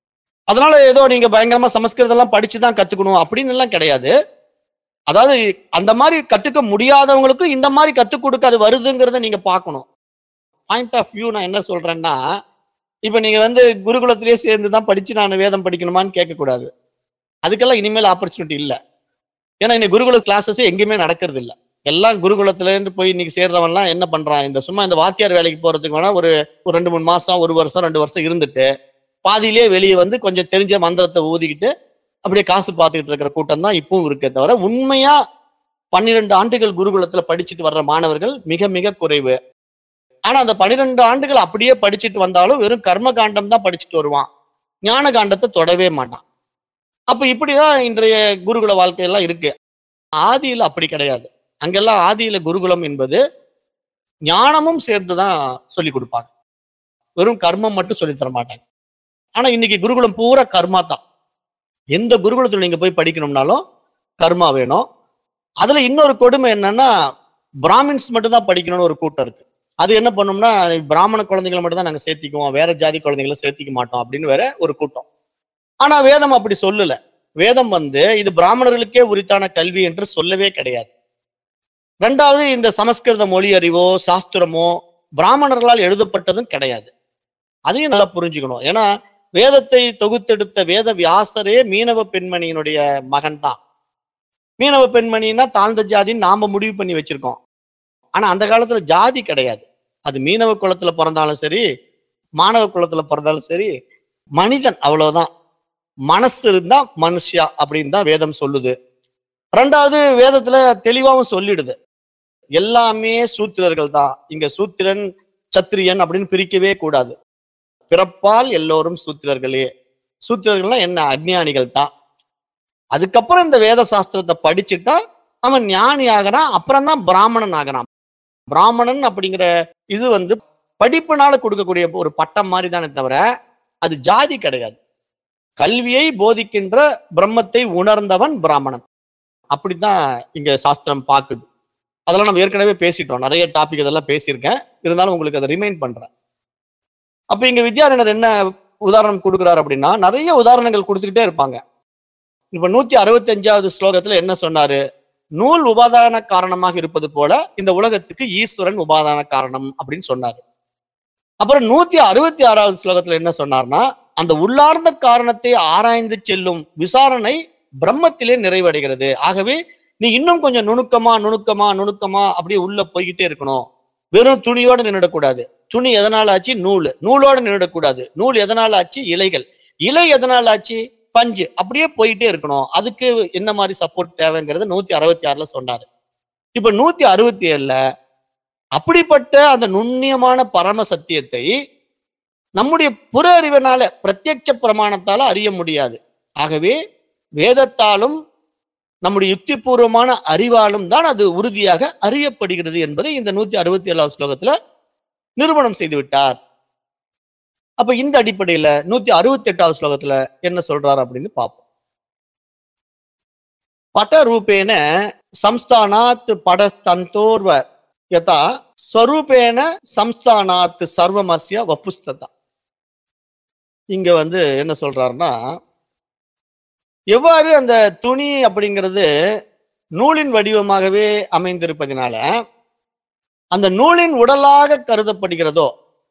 அதனால ஏதோ நீங்க பயங்கரமா சமஸ்கிருதம் எல்லாம் படிச்சுதான் கத்துக்கணும் அப்படின்னு எல்லாம் கிடையாது அதாவது அந்த மாதிரி கத்துக்க முடியாதவங்களுக்கும் இந்த மாதிரி கத்துக் கொடுக்க அது வருதுங்கிறத நீங்க பார்க்கணும் பாயிண்ட் ஆஃப் வியூ நான் என்ன சொல்றேன்னா இப்ப நீங்க வந்து குருகுலத்திலேயே சேர்ந்து தான் படிச்சு நான் வேதம் படிக்கணுமான்னு கேட்கக்கூடாது அதுக்கெல்லாம் இனிமேல் ஆப்பர்ச்சுனிட்டி இல்லை ஏன்னா இன்னைக்கு குருகுல கிளாஸஸ் எங்கேயுமே நடக்கிறது இல்லை எல்லாம் குருகுலத்துல இருந்து போய் இன்னைக்கு சேர்றவன்லாம் என்ன பண்றான் இந்த சும்மா இந்த வாத்தியார் வேலைக்கு போறதுக்கு வேணா ஒரு ஒரு ரெண்டு மூணு மாசம் ஒரு வருஷம் ரெண்டு வருஷம் இருந்துட்டு பாதியிலே வெளியே வந்து கொஞ்சம் தெரிஞ்ச மந்திரத்தை ஊதிக்கிட்டு அப்படியே காசு பார்த்துக்கிட்டு இருக்கிற கூட்டம் தான் இப்பவும் இருக்கே தவிர உண்மையா பன்னிரெண்டு ஆண்டுகள் குருகுலத்துல படிச்சுட்டு வர்ற மாணவர்கள் மிக மிக குறைவு ஆனா அந்த பன்னிரெண்டு ஆண்டுகள் அப்படியே படிச்சுட்டு வந்தாலும் வெறும் கர்ம காண்டம் தான் படிச்சுட்டு வருவான் ஞான காண்டத்தை தொடவே மாட்டான் அப்ப இப்படிதான் இன்றைய குருகுல வாழ்க்கையெல்லாம் இருக்கு ஆதியில அப்படி கிடையாது அங்கெல்லாம் ஆதியில குருகுலம் என்பது ஞானமும் சேர்ந்துதான் சொல்லி கொடுப்பாங்க வெறும் கர்மம் மட்டும் சொல்லி தர மாட்டாங்க ஆனா இன்னைக்கு குருகுலம் பூரா கர்மா தான் எந்த குருகுலத்துல நீங்க போய் படிக்கணும்னாலும் கர்மா வேணும் அதுல இன்னொரு கொடுமை என்னன்னா பிராமின்ஸ் மட்டும் தான் படிக்கணும்னு ஒரு கூட்டம் இருக்கு அது என்ன பண்ணோம்னா பிராமண குழந்தைகளை மட்டும் தான் நாங்க சேர்த்திக்குவோம் வேற ஜாதி குழந்தைகளை சேர்த்திக்க மாட்டோம் அப்படின்னு வேற ஒரு கூட்டம் ஆனா வேதம் அப்படி சொல்லல வேதம் வந்து இது பிராமணர்களுக்கே உரித்தான கல்வி என்று சொல்லவே கிடையாது ரெண்டாவது இந்த சமஸ்கிருத மொழி அறிவோ சாஸ்திரமோ பிராமணர்களால் எழுதப்பட்டதும் கிடையாது அதையும் நல்லா புரிஞ்சுக்கணும் ஏன்னா வேதத்தை தொகுத்தெடுத்த வேத வியாசரே மீனவ பெண்மணியினுடைய மகன் தான் மீனவ பெண்மணின்னா தாழ்ந்த ஜாதின்னு நாம முடிவு பண்ணி வச்சிருக்கோம் ஆனா அந்த காலத்துல ஜாதி கிடையாது அது மீனவ குலத்துல பிறந்தாலும் சரி மாணவ குலத்துல பிறந்தாலும் சரி மனிதன் அவ்வளவுதான் மனசு இருந்தா மனுஷியா அப்படின்னு தான் வேதம் சொல்லுது ரெண்டாவது வேதத்துல தெளிவாவும் சொல்லிடுது எல்லாமே சூத்திரர்கள் தான் இங்க சூத்திரன் சத்திரியன் அப்படின்னு பிரிக்கவே கூடாது பிறப்பால் எல்லோரும் சூத்திரர்களே சூத்திரர்கள்னா என்ன அஜ்ஞானிகள் தான் அதுக்கப்புறம் இந்த வேத சாஸ்திரத்தை படிச்சுட்டா அவன் ஞானி ஆகிறான் அப்புறம் தான் பிராமணன் ஆகிறான் பிராமணன் அப்படிங்கிற இது வந்து படிப்புனால கொடுக்கக்கூடிய ஒரு பட்டம் மாதிரி தானே தவிர அது ஜாதி கிடையாது கல்வியை போதிக்கின்ற பிரம்மத்தை உணர்ந்தவன் பிராமணன் அப்படித்தான் இங்க சாஸ்திரம் பாக்குது அதெல்லாம் நம்ம ஏற்கனவே பேசிட்டோம் நிறைய டாபிக் இதெல்லாம் பேசியிருக்கேன் இருந்தாலும் உங்களுக்கு அதை ரிமைண்ட் பண்றேன் அப்ப இங்க வித்யாரண்யர் என்ன உதாரணம் கொடுக்குறாரு அப்படின்னா நிறைய உதாரணங்கள் கொடுத்துக்கிட்டே இருப்பாங்க இப்ப நூத்தி அறுபத்தி அஞ்சாவது ஸ்லோகத்துல என்ன சொன்னாரு நூல் உபாதான காரணமாக இருப்பது போல இந்த உலகத்துக்கு ஈஸ்வரன் உபாதான காரணம் அப்படின்னு சொன்னாரு அப்புறம் நூத்தி அறுபத்தி ஆறாவது ஸ்லோகத்துல என்ன சொன்னார்னா அந்த உள்ளார்ந்த காரணத்தை ஆராய்ந்து செல்லும் விசாரணை பிரம்மத்திலே நிறைவடைகிறது ஆகவே நீ இன்னும் கொஞ்சம் நுணுக்கமா நுணுக்கமா நுணுக்கமா அப்படியே உள்ள போய்கிட்டே இருக்கணும் வெறும் துணியோட நின்றுடக்கூடாது துணி எதனால ஆச்சு நூல் நூலோட நின்றுடக்கூடாது நூல் எதனால ஆச்சு இலைகள் இலை எதனால ஆச்சு பஞ்சு அப்படியே போயிட்டே இருக்கணும் அதுக்கு என்ன மாதிரி சப்போர்ட் தேவைங்கிறது நூத்தி அறுபத்தி ஆறுல சொன்னாரு இப்ப நூத்தி அறுபத்தி ஏழுல அப்படிப்பட்ட அந்த நுண்ணியமான பரம சத்தியத்தை நம்முடைய புற அறிவினால பிரத்யட்ச பிரமாணத்தால அறிய முடியாது ஆகவே வேதத்தாலும் நம்முடைய யுக்திபூர்வமான அறிவாலும் தான் அது உறுதியாக அறியப்படுகிறது என்பதை இந்த நூத்தி அறுபத்தி ஏழாவது ஸ்லோகத்துல நிரூபணம் செய்து விட்டார் அப்ப இந்த அடிப்படையில நூத்தி அறுபத்தி எட்டாவது ஸ்லோகத்துல என்ன சொல்றாரு அப்படின்னு பார்ப்போம் பட ரூபேன சம்ஸ்தானாத் படஸ்தந்தோர்வ யதா ஸ்வரூபேன சம்ஸ்தானாத் சர்வமஸ்ய வப்புஸ்ததா இங்க வந்து என்ன சொல்றாருன்னா எவ்வாறு அந்த துணி அப்படிங்கிறது நூலின் வடிவமாகவே அமைந்திருப்பதினால அந்த நூலின் உடலாக கருதப்படுகிறதோ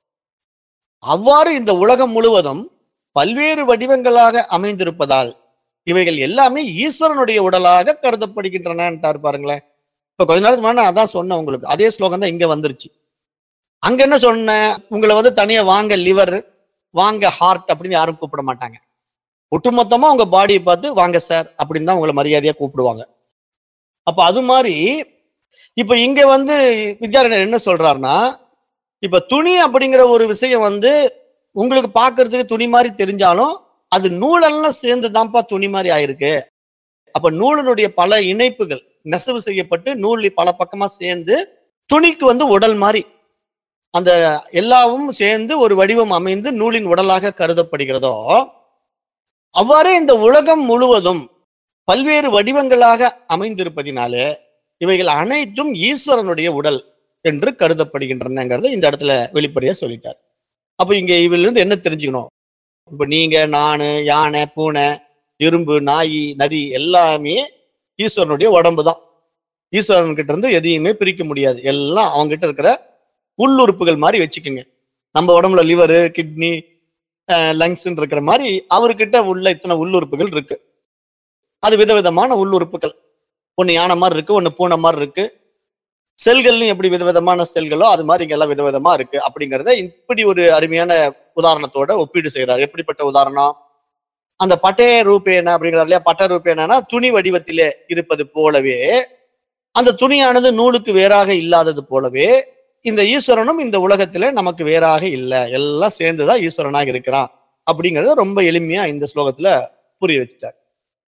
அவ்வாறு இந்த உலகம் முழுவதும் பல்வேறு வடிவங்களாக அமைந்திருப்பதால் இவைகள் எல்லாமே ஈஸ்வரனுடைய உடலாக கருதப்படுகின்றனன்ட்டார் பாருங்களேன் இப்ப கொஞ்ச நேரத்துக்கு முன்னாடி நான் அதான் சொன்னேன் உங்களுக்கு அதே ஸ்லோகம் தான் இங்க வந்துருச்சு அங்க என்ன சொன்னேன் உங்களை வந்து தனியா வாங்க லிவர் வாங்க ஹார்ட் அப்படின்னு யாரும் கூப்பிட மாட்டாங்க ஒட்டுமொத்தமா உங்க பாடியை பார்த்து வாங்க சார் அப்படின்னு தான் உங்களை மரியாதையா கூப்பிடுவாங்க அப்ப அது மாதிரி இப்ப இங்க வந்து வித்யாரண்யர் என்ன சொல்றாருன்னா இப்ப துணி அப்படிங்கிற ஒரு விஷயம் வந்து உங்களுக்கு பார்க்கிறதுக்கு துணி மாதிரி தெரிஞ்சாலும் அது நூலெல்லாம் சேர்ந்து தான்ப்பா துணி மாதிரி ஆயிருக்கு அப்ப நூலினுடைய பல இணைப்புகள் நெசவு செய்யப்பட்டு நூல் பல பக்கமா சேர்ந்து துணிக்கு வந்து உடல் மாதிரி அந்த எல்லாவும் சேர்ந்து ஒரு வடிவம் அமைந்து நூலின் உடலாக கருதப்படுகிறதோ அவ்வாறே இந்த உலகம் முழுவதும் பல்வேறு வடிவங்களாக அமைந்திருப்பதினாலே இவைகள் அனைத்தும் ஈஸ்வரனுடைய உடல் என்று கருதப்படுகின்றனங்கிறத இந்த இடத்துல வெளிப்படையா சொல்லிட்டார் அப்ப இங்க இவங்க இருந்து என்ன தெரிஞ்சுக்கணும் இப்ப நீங்க நானு யானை பூனை இரும்பு நாய் நரி எல்லாமே ஈஸ்வரனுடைய உடம்பு தான் ஈஸ்வரன் கிட்ட இருந்து எதையுமே பிரிக்க முடியாது எல்லாம் அவங்க கிட்ட இருக்கிற உள்ளுறுப்புகள் மாதிரி வச்சுக்கோங்க நம்ம உடம்புல லிவரு கிட்னி லங்ஸ் இருக்கிற மாதிரி அவர்கிட்ட உள்ள இத்தனை உள்ளுறுப்புகள் இருக்கு அது விதவிதமான உள்ளுறுப்புகள் ஒன்னு யானை மாதிரி இருக்கு ஒன்னு பூனை மாதிரி இருக்கு செல்கள்லையும் எப்படி விதவிதமான செல்களோ அது மாதிரி இங்க எல்லாம் விதவிதமா இருக்கு அப்படிங்கறத இப்படி ஒரு அருமையான உதாரணத்தோட ஒப்பீடு செய்யறாரு எப்படிப்பட்ட உதாரணம் அந்த பட்டே ரூபேன அப்படிங்கிறார் இல்லையா பட்ட ரூபேனா துணி வடிவத்திலே இருப்பது போலவே அந்த துணியானது நூலுக்கு வேறாக இல்லாதது போலவே இந்த ஈஸ்வரனும் இந்த உலகத்துல நமக்கு வேறாக இல்லை எல்லாம் சேர்ந்துதான் ஈஸ்வரனாக இருக்கிறான் அப்படிங்கறத ரொம்ப எளிமையா இந்த ஸ்லோகத்துல புரிய வச்சுட்டார்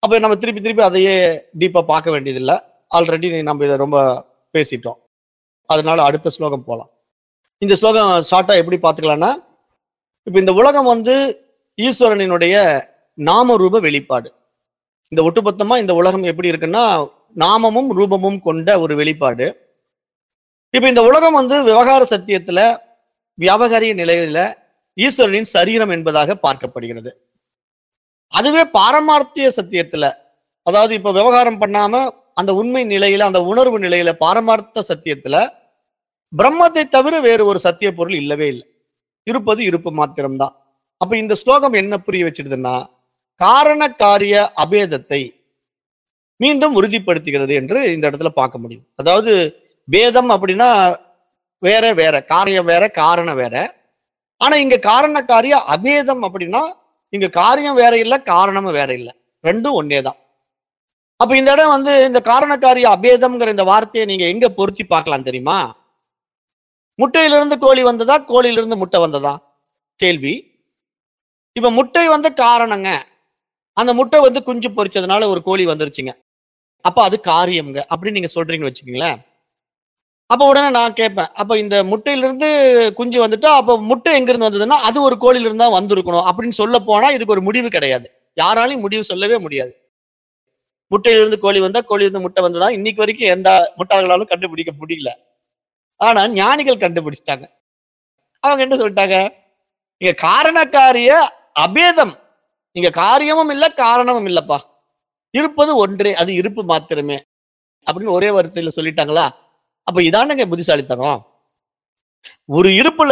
அப்ப நம்ம திருப்பி திருப்பி அதையே டீப்பா பார்க்க வேண்டியதில்லை ஆல்ரெடி நம்ம இதை ரொம்ப பேசிட்டோம் அதனால அடுத்த ஸ்லோகம் போலாம் இந்த ஸ்லோகம் ஷார்ட்டா எப்படி பார்த்துக்கலாம்னா இப்ப இந்த உலகம் வந்து ஈஸ்வரனினுடைய நாமரூப வெளிப்பாடு இந்த ஒட்டுமொத்தமா இந்த உலகம் எப்படி இருக்குன்னா நாமமும் ரூபமும் கொண்ட ஒரு வெளிப்பாடு இப்ப இந்த உலகம் வந்து விவகார சத்தியத்துல வியாபகாரிய நிலையில ஈஸ்வரனின் சரீரம் என்பதாக பார்க்கப்படுகிறது அதுவே பாரமார்த்திய சத்தியத்துல அதாவது இப்ப விவகாரம் பண்ணாம அந்த உண்மை நிலையில அந்த உணர்வு நிலையில பாரமார்த்த சத்தியத்துல பிரம்மத்தை தவிர வேறு ஒரு சத்திய பொருள் இல்லவே இல்லை இருப்பது இருப்பு மாத்திரம்தான் அப்ப இந்த ஸ்லோகம் என்ன புரிய வச்சிடுதுன்னா காரண காரிய அபேதத்தை மீண்டும் உறுதிப்படுத்துகிறது என்று இந்த இடத்துல பார்க்க முடியும் அதாவது பேதம் அப்படின்னா வேற வேற காரியம் வேற காரணம் வேற ஆனா இங்க காரண காரிய அபேதம் அப்படின்னா இங்க காரியம் வேற இல்ல காரணமும் வேற இல்ல ரெண்டும் ஒன்னே தான் அப்ப இந்த இடம் வந்து இந்த காரணக்காரிய அபேதம்ங்கிற இந்த வார்த்தையை நீங்க எங்க பொருத்தி பார்க்கலாம் தெரியுமா முட்டையிலிருந்து கோழி வந்ததா கோழியிலிருந்து முட்டை வந்ததா கேள்வி இப்ப முட்டை வந்து காரணங்க அந்த முட்டை வந்து குஞ்சு பொரிச்சதுனால ஒரு கோழி வந்துருச்சுங்க அப்ப அது காரியம்ங்க அப்படின்னு நீங்க சொல்றீங்கன்னு வச்சுக்கீங்களேன் அப்ப உடனே நான் கேட்பேன் அப்ப இந்த முட்டையிலிருந்து குஞ்சு வந்துட்டா அப்ப முட்டை எங்க இருந்து வந்ததுன்னா அது ஒரு கோழில இருந்தா வந்திருக்கணும் அப்படின்னு சொல்ல போனா இதுக்கு ஒரு முடிவு கிடையாது யாராலையும் முடிவு சொல்லவே முடியாது முட்டையிலிருந்து கோழி வந்தா கோழியிலிருந்து முட்டை வந்ததா இன்னைக்கு வரைக்கும் எந்த முட்டாள்களாலும் கண்டுபிடிக்க முடியல ஆனா ஞானிகள் கண்டுபிடிச்சிட்டாங்க அவங்க என்ன சொல்லிட்டாங்க இங்க காரணக்காரிய அபேதம் இங்க காரியமும் இல்ல காரணமும் இல்லப்பா இருப்பது ஒன்றே அது இருப்பு மாத்திரமே அப்படின்னு ஒரே வரிசையில சொல்லிட்டாங்களா அப்ப இதானங்க புத்திசாலித்தனம் ஒரு இருப்புல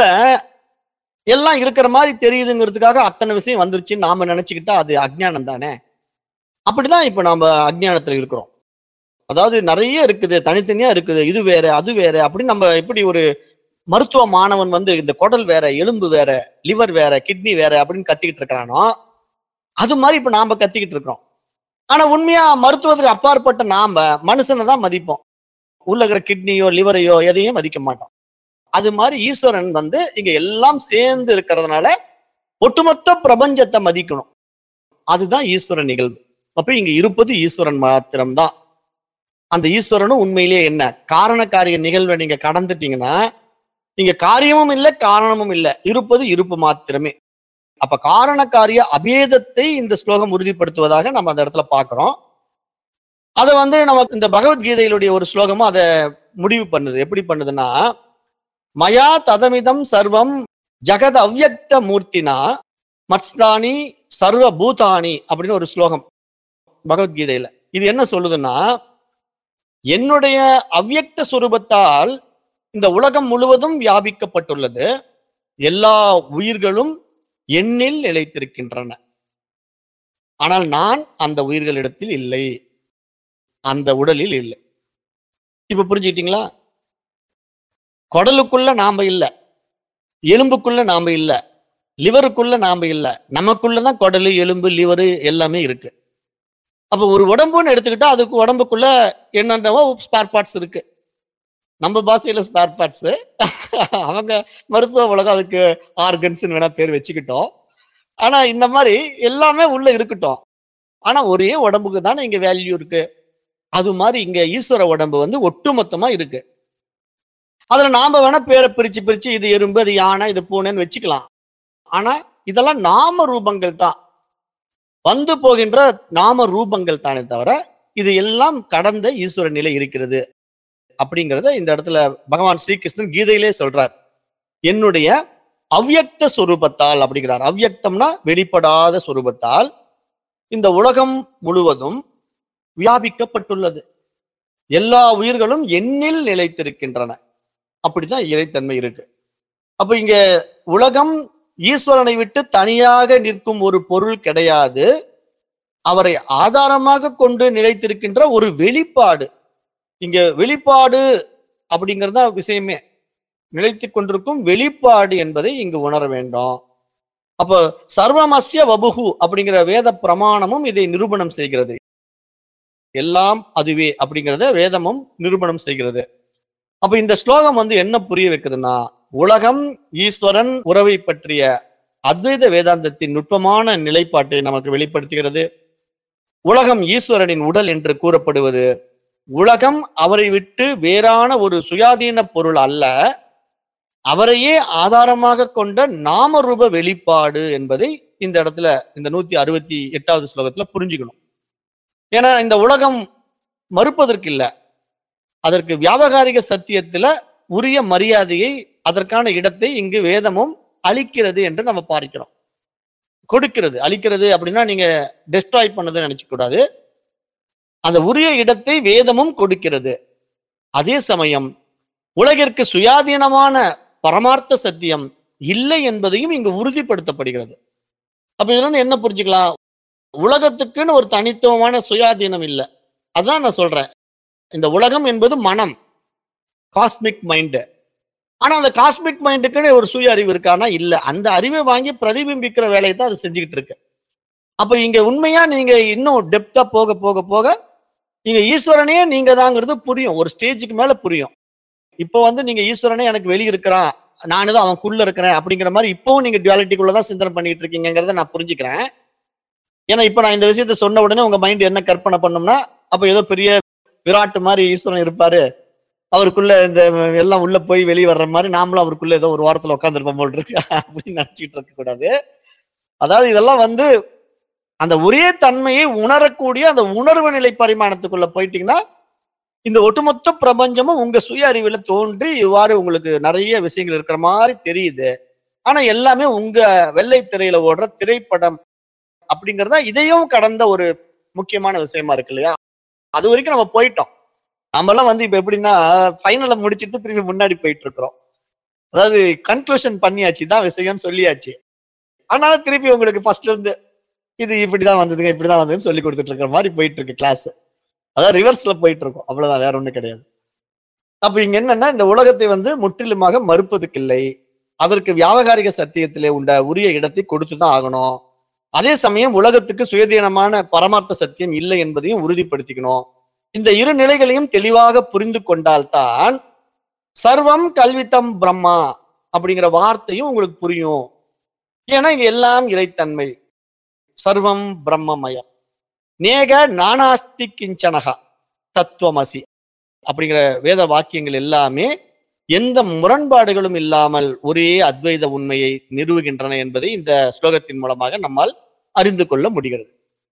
எல்லாம் இருக்கிற மாதிரி தெரியுதுங்கிறதுக்காக அத்தனை விஷயம் வந்துருச்சுன்னு நாம நினைச்சுக்கிட்டா அது அஜ்ஞானம் தானே அப்படிதான் இப்ப நாம அஜ்ஞானத்துல இருக்கிறோம் அதாவது நிறைய இருக்குது தனித்தனியா இருக்குது இது வேற அது வேற அப்படின்னு நம்ம எப்படி ஒரு மருத்துவ மாணவன் வந்து இந்த குடல் வேற எலும்பு வேற லிவர் வேற கிட்னி வேற அப்படின்னு கத்திக்கிட்டு இருக்கிறானோ அது மாதிரி இப்ப நாம கத்திக்கிட்டு இருக்கிறோம் ஆனா உண்மையா மருத்துவத்துக்கு அப்பாற்பட்ட நாம மனுஷனை தான் மதிப்போம் உள்ள இருக்கிற கிட்னியோ லிவரையோ எதையும் மதிக்க மாட்டோம் அது மாதிரி ஈஸ்வரன் வந்து இங்க எல்லாம் சேர்ந்து இருக்கிறதுனால ஒட்டுமொத்த பிரபஞ்சத்தை மதிக்கணும் அதுதான் ஈஸ்வரன் நிகழ்வு அப்ப இங்க இருப்பது ஈஸ்வரன் மாத்திரம்தான் அந்த ஈஸ்வரனும் உண்மையிலேயே என்ன காரண காரிய நிகழ்வை நீங்க கடந்துட்டீங்கன்னா இங்க காரியமும் இல்லை காரணமும் இல்லை இருப்பது இருப்பு மாத்திரமே அப்ப காரண காரிய அபேதத்தை இந்த ஸ்லோகம் உறுதிப்படுத்துவதாக நம்ம அந்த இடத்துல பார்க்கிறோம் அதை வந்து நம்ம இந்த பகவத்கீதையிலுடைய ஒரு ஸ்லோகமும் அதை முடிவு பண்ணுது எப்படி பண்ணுதுன்னா மயா ததமிதம் சர்வம் ஜெகத் அவ்யக்த மூர்த்தினா மத்ஸ்தானி சர்வ பூதானி அப்படின்னு ஒரு ஸ்லோகம் பகவத்கீதையில இது என்ன சொல்லுதுன்னா என்னுடைய அவ்யக்த சுரூபத்தால் இந்த உலகம் முழுவதும் வியாபிக்கப்பட்டுள்ளது எல்லா உயிர்களும் எண்ணில் நிலைத்திருக்கின்றன ஆனால் நான் அந்த உயிர்களிடத்தில் இல்லை அந்த உடலில் இல்லை இப்ப புரிஞ்சுக்கிட்டீங்களா குடலுக்குள்ள நாம இல்ல எலும்புக்குள்ள நாம இல்ல லிவருக்குள்ள நாம இல்ல நமக்குள்ளதான் குடலு எலும்பு லிவரு எல்லாமே இருக்கு அப்ப ஒரு உடம்புன்னு எடுத்துக்கிட்டா அதுக்கு உடம்புக்குள்ள என்னென்னவோ ஸ்பேர் பார்ட்ஸ் இருக்கு நம்ம பாஷையில ஸ்பேர் பார்ட்ஸ் அவங்க மருத்துவ உலகம் அதுக்கு ஆர்கன்ஸ் வேணா பேர் வச்சுக்கிட்டோம் ஆனா இந்த மாதிரி எல்லாமே உள்ள இருக்கட்டும் ஆனா ஒரே உடம்புக்கு தானே இங்க வேல்யூ இருக்கு அது மாதிரி இங்க ஈஸ்வர உடம்பு வந்து ஒட்டுமொத்தமா இருக்கு அதுல நாம வேணா பேரை பிரிச்சு பிரிச்சு இது எறும்பு அது யானை இது பூனைன்னு வச்சுக்கலாம் ஆனா இதெல்லாம் நாம ரூபங்கள் தான் வந்து போகின்ற நாம ரூபங்கள் தானே தவிர இது எல்லாம் கடந்த ஈஸ்வர நிலை இருக்கிறது அப்படிங்கிறத இந்த இடத்துல பகவான் ஸ்ரீகிருஷ்ணன் கீதையிலே சொல்றார் என்னுடைய அவ்யக்த சொரூபத்தால் அப்படிங்கிறார் அவ்யக்தம்னா வெளிப்படாத சொரூபத்தால் இந்த உலகம் முழுவதும் வியாபிக்கப்பட்டுள்ளது எல்லா உயிர்களும் எண்ணில் நிலைத்திருக்கின்றன அப்படிதான் இறைத்தன்மை இருக்கு அப்ப இங்க உலகம் ஈஸ்வரனை விட்டு தனியாக நிற்கும் ஒரு பொருள் கிடையாது அவரை ஆதாரமாக கொண்டு நிலைத்திருக்கின்ற ஒரு வெளிப்பாடு இங்க வெளிப்பாடு அப்படிங்கிறது தான் விஷயமே நிலைத்து கொண்டிருக்கும் வெளிப்பாடு என்பதை இங்கு உணர வேண்டும் அப்போ சர்வமஸ்ய வபுகு அப்படிங்கிற வேத பிரமாணமும் இதை நிரூபணம் செய்கிறது எல்லாம் அதுவே அப்படிங்கிறத வேதமும் நிரூபணம் செய்கிறது அப்ப இந்த ஸ்லோகம் வந்து என்ன புரிய வைக்குதுன்னா உலகம் ஈஸ்வரன் உறவை பற்றிய அத்வைத வேதாந்தத்தின் நுட்பமான நிலைப்பாட்டை நமக்கு வெளிப்படுத்துகிறது உலகம் ஈஸ்வரனின் உடல் என்று கூறப்படுவது உலகம் அவரை விட்டு வேறான ஒரு சுயாதீன பொருள் அல்ல அவரையே ஆதாரமாக கொண்ட நாமரூப வெளிப்பாடு என்பதை இந்த இடத்துல இந்த நூத்தி அறுபத்தி எட்டாவது ஸ்லோகத்துல புரிஞ்சுக்கணும் ஏன்னா இந்த உலகம் மறுப்பதற்கு இல்ல அதற்கு வியாபகாரிக சத்தியத்துல உரிய மரியாதையை அதற்கான இடத்தை இங்கு வேதமும் அளிக்கிறது என்று நம்ம பார்க்கிறோம் கொடுக்கிறது அளிக்கிறது அப்படின்னா நீங்க டெஸ்ட்ராய் பண்ணதை நினைச்சுக்க கூடாது அந்த உரிய இடத்தை வேதமும் கொடுக்கிறது அதே சமயம் உலகிற்கு சுயாதீனமான பரமார்த்த சத்தியம் இல்லை என்பதையும் இங்கு உறுதிப்படுத்தப்படுகிறது அப்ப இதுல இருந்து என்ன புரிஞ்சுக்கலாம் உலகத்துக்குன்னு ஒரு தனித்துவமான சுயாதீனம் இல்லை அதான் நான் சொல்றேன் இந்த உலகம் என்பது மனம் காஸ்மிக் மைண்டு ஆனா அந்த காஸ்மிக் மைண்டுக்குன்னு ஒரு சுய அறிவு இருக்கானா இல்ல அந்த அறிவை வாங்கி பிரதிபிம்பிக்கிற வேலையை தான் அது செஞ்சுக்கிட்டு இருக்கு அப்ப இங்க உண்மையா நீங்க இன்னும் டெப்தா போக போக போக நீங்க ஈஸ்வரனே நீங்க தாங்கிறது புரியும் ஒரு ஸ்டேஜுக்கு மேல புரியும் இப்போ வந்து நீங்க ஈஸ்வரனே எனக்கு வெளிய இருக்கிறான் நானு தான் அவனுக்குள்ள இருக்கிறேன் அப்படிங்கிற மாதிரி இப்பவும் நீங்க duality தான் சிந்தனை பண்ணிட்டு இருக்கீங்கிறத நான் புரிஞ்சுக்கிறேன் ஏன்னா இப்ப நான் இந்த விஷயத்த சொன்ன உடனே உங்க மைண்ட் என்ன கற்பனை பண்ணோம்னா அப்ப ஏதோ பெரிய விராட்டு மாதிரி ஈஸ்வரன் இருப்பாரு அவருக்குள்ள இந்த எல்லாம் உள்ள போய் வெளியே வர்ற மாதிரி நாமளும் அவருக்குள்ள ஏதோ ஒரு வாரத்துல உட்காந்துருப்போம் போல் இருக்கு அப்படின்னு நினைச்சிட்டு இருக்க கூடாது அதாவது இதெல்லாம் வந்து அந்த ஒரே தன்மையை உணரக்கூடிய அந்த உணர்வு நிலை பரிமாணத்துக்குள்ள போயிட்டீங்கன்னா இந்த ஒட்டுமொத்த பிரபஞ்சமும் உங்க சுய அறிவுல தோன்றி இவ்வாறு உங்களுக்கு நிறைய விஷயங்கள் இருக்கிற மாதிரி தெரியுது ஆனா எல்லாமே உங்க வெள்ளை திரையில ஓடுற திரைப்படம் அப்படிங்கறதா இதையும் கடந்த ஒரு முக்கியமான விஷயமா இருக்கு இல்லையா அது வரைக்கும் நம்ம போயிட்டோம் நம்ம எல்லாம் வந்து இப்ப எப்படின்னா ஃபைனலை முடிச்சிட்டு திரும்பி முன்னாடி போயிட்டு இருக்கிறோம் அதாவது கன்க்ளூஷன் பண்ணியாச்சு தான் விஷயம்னு சொல்லியாச்சு ஆனாலும் திருப்பி உங்களுக்கு ஃபர்ஸ்ட்ல இருந்து இது இப்படிதான் வந்ததுங்க இப்படிதான் வந்ததுன்னு சொல்லி கொடுத்துட்டு இருக்கிற மாதிரி போயிட்டு இருக்கு கிளாஸ் அதாவது ரிவர்ஸ்ல போயிட்டு இருக்கோம் அவ்வளவுதான் வேற ஒண்ணும் கிடையாது அப்ப இங்க என்னன்னா இந்த உலகத்தை வந்து முற்றிலுமாக மறுப்பதுக்கு இல்லை அதற்கு வியாபகாரிக சத்தியத்திலே உண்ட உரிய இடத்தை கொடுத்துதான் ஆகணும் அதே சமயம் உலகத்துக்கு சுயதீனமான பரமார்த்த சத்தியம் இல்லை என்பதையும் உறுதிப்படுத்திக்கணும் இந்த இரு நிலைகளையும் தெளிவாக புரிந்து கொண்டால்தான் சர்வம் கல்வித்தம் பிரம்மா அப்படிங்கிற வார்த்தையும் உங்களுக்கு புரியும் ஏன்னா இங்க எல்லாம் இறைத்தன்மை சர்வம் பிரம்மமயம் நேக நானாஸ்தி கிஞ்சனகா தத்துவமசி அப்படிங்கிற வேத வாக்கியங்கள் எல்லாமே எந்த முரண்பாடுகளும் இல்லாமல் ஒரே அத்வைத உண்மையை நிறுவுகின்றன என்பதை இந்த ஸ்லோகத்தின் மூலமாக நம்மால் அறிந்து கொள்ள முடிகிறது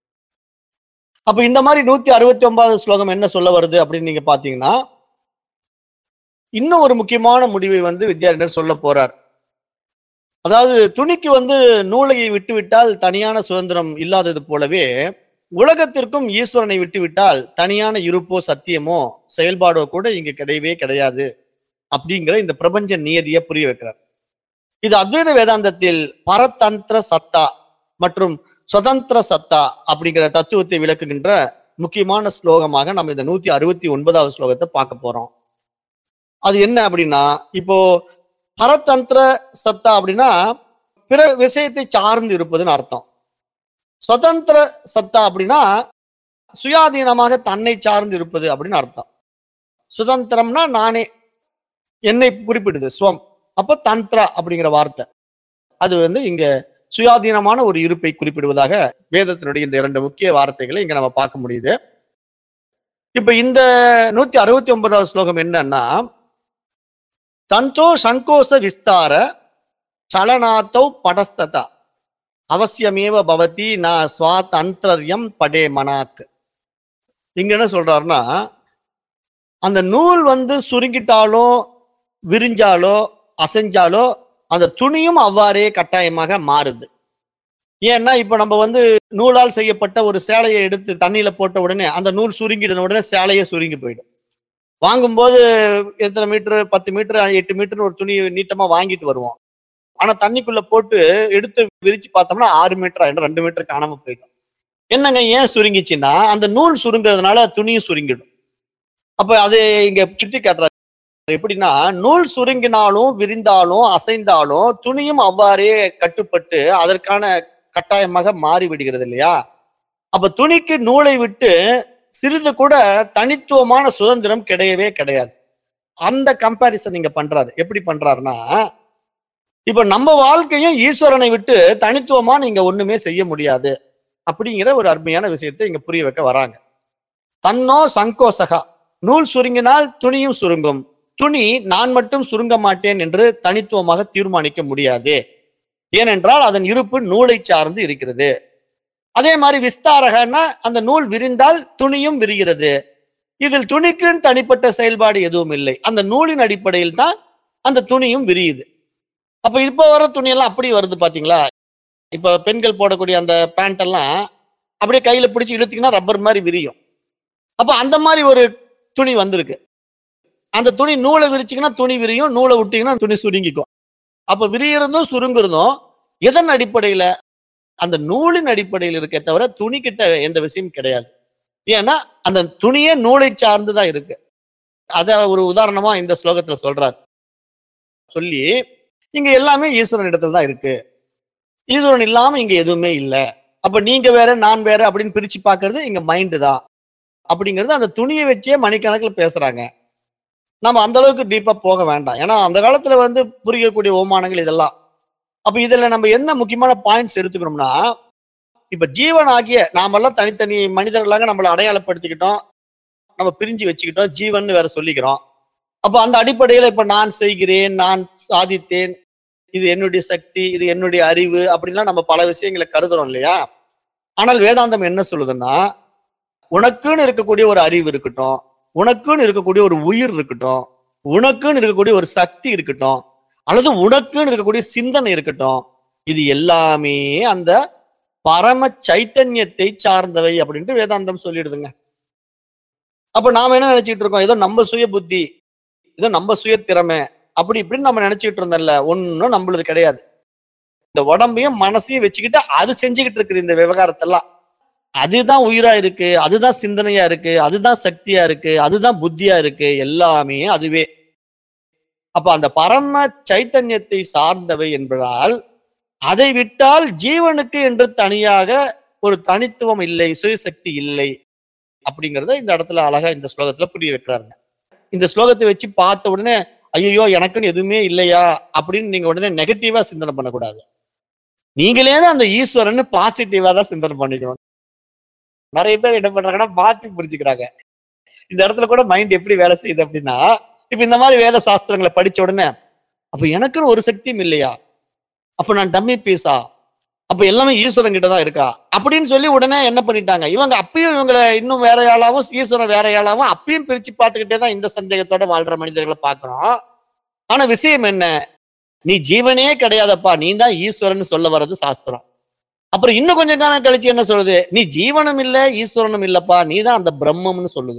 அப்ப இந்த மாதிரி நூத்தி அறுபத்தி ஒன்பதாவது ஸ்லோகம் என்ன சொல்ல வருது அப்படின்னு நீங்க பாத்தீங்கன்னா இன்னும் ஒரு முக்கியமான முடிவை வந்து வித்யாரண்யர் சொல்ல போறார் அதாவது துணிக்கு வந்து நூலையை விட்டு விட்டால் தனியான சுதந்திரம் இல்லாதது போலவே உலகத்திற்கும் ஈஸ்வரனை விட்டு விட்டால் தனியான இருப்போ சத்தியமோ செயல்பாடோ கூட இங்க கிடையவே கிடையாது அப்படிங்கிற இந்த பிரபஞ்ச நியதியை புரிய வைக்கிறார் இது அத்வைத வேதாந்தத்தில் பரதந்திர சத்தா மற்றும் சுதந்திர சத்தா அப்படிங்கிற தத்துவத்தை விளக்குகின்ற முக்கியமான ஸ்லோகமாக நம்ம இந்த நூத்தி அறுபத்தி ஒன்பதாவது ஸ்லோகத்தை பார்க்க போறோம் அது என்ன அப்படின்னா இப்போ பரதந்திர சத்தா அப்படின்னா பிற விஷயத்தை சார்ந்து இருப்பதுன்னு அர்த்தம் சுதந்திர சத்தா அப்படின்னா சுயாதீனமாக தன்னை சார்ந்து இருப்பது அப்படின்னு அர்த்தம் சுதந்திரம்னா நானே என்னை குறிப்பிடுது ஸ்வம் அப்ப தந்திரா அப்படிங்கிற வார்த்தை அது வந்து இங்க சுயாதீனமான ஒரு இருப்பை குறிப்பிடுவதாக வேதத்தினுடைய இந்த இரண்டு முக்கிய வார்த்தைகளை இங்க நம்ம பார்க்க முடியுது இப்ப இந்த நூத்தி அறுபத்தி ஒன்பதாவது ஸ்லோகம் என்னன்னா தந்தோ சங்கோச விஸ்தார சலனாத்தௌ படஸ்ததா அவசியமேவ பவதி நான் சுவாதந்திரம் படே மனாக் இங்க என்ன சொல்றாருன்னா அந்த நூல் வந்து சுருங்கிட்டாலோ விரிஞ்சாலோ அசைஞ்சாலோ அந்த துணியும் அவ்வாறே கட்டாயமாக மாறுது ஏன்னா இப்ப நம்ம வந்து நூலால் செய்யப்பட்ட ஒரு சேலையை எடுத்து தண்ணியில போட்ட உடனே அந்த நூல் சுருங்கின உடனே சேலையே சுருங்கி போயிடும் வாங்கும்போது எத்தனை மீட்டர் பத்து மீட்டர் எட்டு மீட்டர் ஒரு துணி நீட்டமா வாங்கிட்டு வருவோம் ஆனா தண்ணிக்குள்ள போட்டு எடுத்து விரிச்சு பார்த்தோம்னா ஆறு மீட்டர் ஆயிடும் ரெண்டு மீட்டர் காணாம போயிடும் என்னங்க ஏன் சுருங்கிச்சுன்னா அந்த நூல் சுருங்குறதுனால துணியும் சுருங்கிடும் அப்ப அது இங்க சுட்டி காட்டுறாரு எப்படின்னா நூல் சுருங்கினாலும் விரிந்தாலும் அசைந்தாலும் துணியும் அவ்வாறே கட்டுப்பட்டு அதற்கான கட்டாயமாக மாறி விடுகிறது இல்லையா அப்ப துணிக்கு நூலை விட்டு சிறிது கூட தனித்துவமான சுதந்திரம் கிடையவே கிடையாது அந்த கம்பாரிசன் நீங்க பண்றாரு எப்படி பண்றாருன்னா இப்ப நம்ம வாழ்க்கையும் ஈஸ்வரனை விட்டு தனித்துவமா நீங்க ஒண்ணுமே செய்ய முடியாது அப்படிங்கிற ஒரு அருமையான விஷயத்தை இங்க புரிய வைக்க வராங்க தன்னோ சங்கோசகா நூல் சுருங்கினால் துணியும் சுருங்கும் துணி நான் மட்டும் சுருங்க மாட்டேன் என்று தனித்துவமாக தீர்மானிக்க முடியாது ஏனென்றால் அதன் இருப்பு நூலை சார்ந்து இருக்கிறது அதே மாதிரி விஸ்தாரகன்னா அந்த நூல் விரிந்தால் துணியும் விரிகிறது இதில் துணிக்குன்னு தனிப்பட்ட செயல்பாடு எதுவும் இல்லை அந்த நூலின் அடிப்படையில் தான் அந்த துணியும் விரியுது அப்ப இப்ப வர துணியெல்லாம் அப்படி வருது பாத்தீங்களா இப்ப பெண்கள் போடக்கூடிய அந்த பேண்ட் எல்லாம் அப்படியே கையில பிடிச்சி இழுத்தீங்கன்னா ரப்பர் மாதிரி விரியும் அப்ப அந்த மாதிரி ஒரு துணி வந்திருக்கு அந்த துணி நூலை விரிச்சிங்கன்னா துணி விரியும் நூலை விட்டீங்கன்னா துணி சுருங்கிக்கும் அப்ப விரிகிறதும் சுருங்குறதும் எதன் அடிப்படையில அந்த நூலின் அடிப்படையில் இருக்கே தவிர துணி கிட்ட எந்த விஷயம் கிடையாது ஏன்னா அந்த துணியே நூலை சார்ந்துதான் இருக்கு அத ஒரு உதாரணமா இந்த ஸ்லோகத்துல சொல்றார் சொல்லி இங்க எல்லாமே ஈஸ்வரன் இடத்துல தான் இருக்கு ஈஸ்வரன் இல்லாம இங்க எதுவுமே இல்ல அப்ப நீங்க வேற நான் வேற அப்படின்னு பிரிச்சு பாக்குறது இங்க மைண்டு தான் அப்படிங்கிறது அந்த துணியை வச்சே மணிக்கணக்கில் பேசுறாங்க நம்ம அந்த அளவுக்கு டீப்பா போக வேண்டாம் ஏன்னா அந்த காலத்துல வந்து புரியக்கூடிய ஓமானங்கள் இதெல்லாம் அப்ப இதுல நம்ம என்ன முக்கியமான பாயிண்ட்ஸ் எடுத்துக்கணும்னா இப்ப ஜீவன் ஆகிய நாமெல்லாம் தனித்தனி மனிதர்களாக நம்மளை அடையாளப்படுத்திக்கிட்டோம் நம்ம பிரிஞ்சு வச்சுக்கிட்டோம் ஜீவன் வேற சொல்லிக்கிறோம் அப்ப அந்த அடிப்படையில இப்ப நான் செய்கிறேன் நான் சாதித்தேன் இது என்னுடைய சக்தி இது என்னுடைய அறிவு அப்படின்லாம் நம்ம பல விஷயங்களை கருதுறோம் இல்லையா ஆனால் வேதாந்தம் என்ன சொல்லுதுன்னா உனக்குன்னு இருக்கக்கூடிய ஒரு அறிவு இருக்கட்டும் உனக்குன்னு இருக்கக்கூடிய ஒரு உயிர் இருக்கட்டும் உனக்குன்னு இருக்கக்கூடிய ஒரு சக்தி இருக்கட்டும் அல்லது உனக்குன்னு இருக்கக்கூடிய சிந்தனை இருக்கட்டும் இது எல்லாமே அந்த பரம சைத்தன்யத்தை சார்ந்தவை அப்படின்ட்டு வேதாந்தம் சொல்லிடுதுங்க அப்ப நாம என்ன நினைச்சிட்டு இருக்கோம் ஏதோ நம்ம சுய புத்தி ஏதோ நம்ம சுய திறமை அப்படி இப்படின்னு நம்ம நினைச்சுக்கிட்டு இருந்தோம்ல ஒன்னும் நம்மளுது கிடையாது இந்த உடம்பையும் மனசையும் வச்சுக்கிட்டு அது செஞ்சுக்கிட்டு இருக்குது இந்த விவகாரத்தெல்லாம் அதுதான் உயிரா இருக்கு அதுதான் சிந்தனையா இருக்கு அதுதான் சக்தியா இருக்கு அதுதான் புத்தியா இருக்கு எல்லாமே அதுவே அப்ப அந்த பரம சைத்தன்யத்தை சார்ந்தவை என்பதால் அதை விட்டால் ஜீவனுக்கு என்று தனியாக ஒரு தனித்துவம் இல்லை சுயசக்தி இல்லை அப்படிங்கறத இந்த இடத்துல அழகா இந்த ஸ்லோகத்துல புரிய வைக்கிறாருங்க இந்த ஸ்லோகத்தை வச்சு பார்த்த உடனே ஐயோ எனக்குன்னு எதுவுமே இல்லையா அப்படின்னு நீங்க உடனே நெகட்டிவா சிந்தனை பண்ணக்கூடாது நீங்களே தான் அந்த ஈஸ்வரன் பாசிட்டிவா தான் சிந்தனை பண்ணிக்கணும் நிறைய பேர் என்ன பண்றாங்கன்னா மாத்தி புரிஞ்சுக்கிறாங்க இந்த இடத்துல கூட மைண்ட் எப்படி வேலை செய்யுது அப்படின்னா இப்ப இந்த மாதிரி வேத சாஸ்திரங்களை படிச்ச உடனே அப்ப எனக்குன்னு ஒரு சக்தியும் இல்லையா அப்ப நான் டம்மி பீஸா அப்ப எல்லாமே ஈஸ்வரன் கிட்ட தான் இருக்கா அப்படின்னு சொல்லி உடனே என்ன பண்ணிட்டாங்க இவங்க அப்பயும் இவங்களை இன்னும் வேற ஆளாவும் ஈஸ்வரன் வேற ஆளாவும் அப்பயும் பிரிச்சு பார்த்துக்கிட்டே தான் இந்த சந்தேகத்தோட வாழ்ற மனிதர்களை பார்க்கிறோம் ஆனா விஷயம் என்ன நீ ஜீவனே கிடையாதப்பா நீ தான் ஈஸ்வரன் சொல்ல வர்றது சாஸ்திரம் அப்புறம் இன்னும் கொஞ்சம் காலம் கழிச்சு என்ன சொல்லுது நீ ஜீவனும் இல்ல ஈஸ்வரனும் இல்லப்பா நீ தான் அந்த பிரம்மம்னு சொல்லுது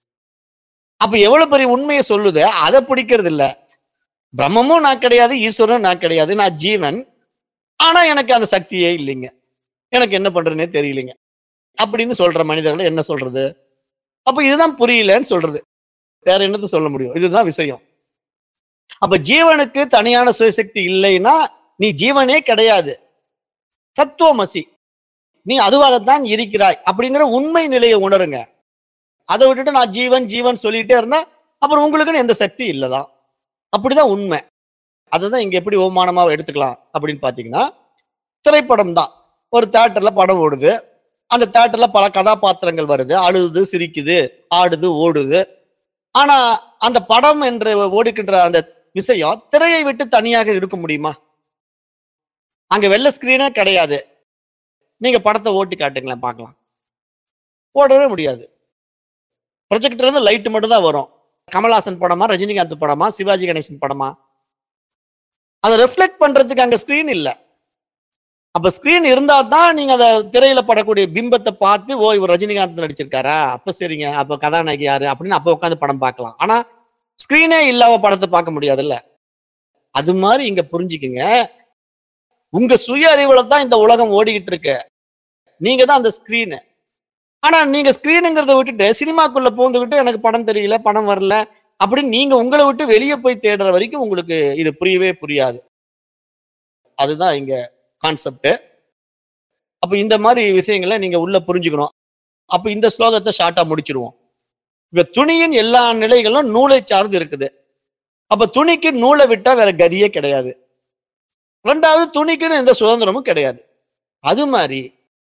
அப்ப எவ்வளவு பெரிய உண்மையை சொல்லுது அதை பிடிக்கிறது இல்ல பிரம்மமும் நான் கிடையாது ஈஸ்வரனும் நான் கிடையாது நான் ஜீவன் ஆனா எனக்கு அந்த சக்தியே இல்லைங்க எனக்கு என்ன பண்றதுனே தெரியலைங்க அப்படின்னு சொல்ற மனிதர்களை என்ன சொல்றது அப்ப இதுதான் புரியலன்னு சொல்றது வேற என்னத்த சொல்ல முடியும் இதுதான் விஷயம் அப்ப ஜீவனுக்கு தனியான சுயசக்தி இல்லைன்னா நீ ஜீவனே கிடையாது தத்துவமசி நீ அதுவாகத்தான் இருக்கிறாய் அப்படிங்கிற உண்மை நிலையை உணருங்க அதை விட்டுட்டு நான் ஜீவன் ஜீவன் சொல்லிட்டே இருந்தா அப்புறம் உங்களுக்குன்னு எந்த சக்தி இல்லதான் அப்படிதான் உண்மை அதுதான் இங்க எப்படி ஓமானமா எடுத்துக்கலாம் அப்படின்னு பாத்தீங்கன்னா திரைப்படம் தான் ஒரு தேட்டர்ல படம் ஓடுது அந்த தேட்டர்ல பல கதாபாத்திரங்கள் வருது அழுது சிரிக்குது ஆடுது ஓடுது ஆனா அந்த படம் என்று ஓடுகின்ற அந்த விஷயம் திரையை விட்டு தனியாக இருக்க முடியுமா அங்க வெள்ள ஸ்கிரீனே கிடையாது நீங்க படத்தை ஓட்டி காட்டுங்களேன் பார்க்கலாம் ஓடவே முடியாது ப்ரொஜெக்டர் இருந்து லைட் மட்டும் தான் வரும் கமல்ஹாசன் படமா ரஜினிகாந்த் படமா சிவாஜி கணேசன் படமா அதை ரெஃப்ளெக்ட் பண்றதுக்கு அங்க ஸ்கிரீன் இல்ல அப்ப ஸ்கிரீன் இருந்தா தான் நீங்க அந்த திரையில படக்கூடிய பிம்பத்தை பார்த்து ஓ இவர் ரஜினிகாந்த் நடிச்சிருக்காரா அப்ப சரிங்க அப்ப கதாநாயகி யாரு அப்படின்னு அப்ப உட்காந்து படம் பார்க்கலாம் ஆனா ஸ்கிரீனே இல்லாம படத்தை பார்க்க முடியாதுல்ல அது மாதிரி இங்க புரிஞ்சுக்குங்க உங்க சுய அறிவுல தான் இந்த உலகம் ஓடிக்கிட்டு இருக்கு நீங்க தான் அந்த ஸ்கிரீனு ஆனா நீங்க ஸ்கிரீனுங்கிறத விட்டுட்டு சினிமாக்குள்ள பூந்துக்கிட்டு எனக்கு படம் தெரியல படம் வரல அப்படின்னு நீங்க உங்களை விட்டு வெளியே போய் தேடுற வரைக்கும் உங்களுக்கு இது புரியவே புரியாது அதுதான் இங்க கான்செப்ட் அப்ப இந்த மாதிரி விஷயங்களை நீங்க உள்ள புரிஞ்சுக்கணும் அப்ப இந்த ஸ்லோகத்தை ஷார்ட்டா முடிச்சிருவோம் இப்ப துணியின் எல்லா நிலைகளும் நூலை சார்ந்து இருக்குது அப்ப துணிக்கு நூலை விட்டா வேற கதியே கிடையாது ரெண்டாவது துணிக்குன்னு எந்த சுதந்திரமும் கிடையாது அது மாதிரி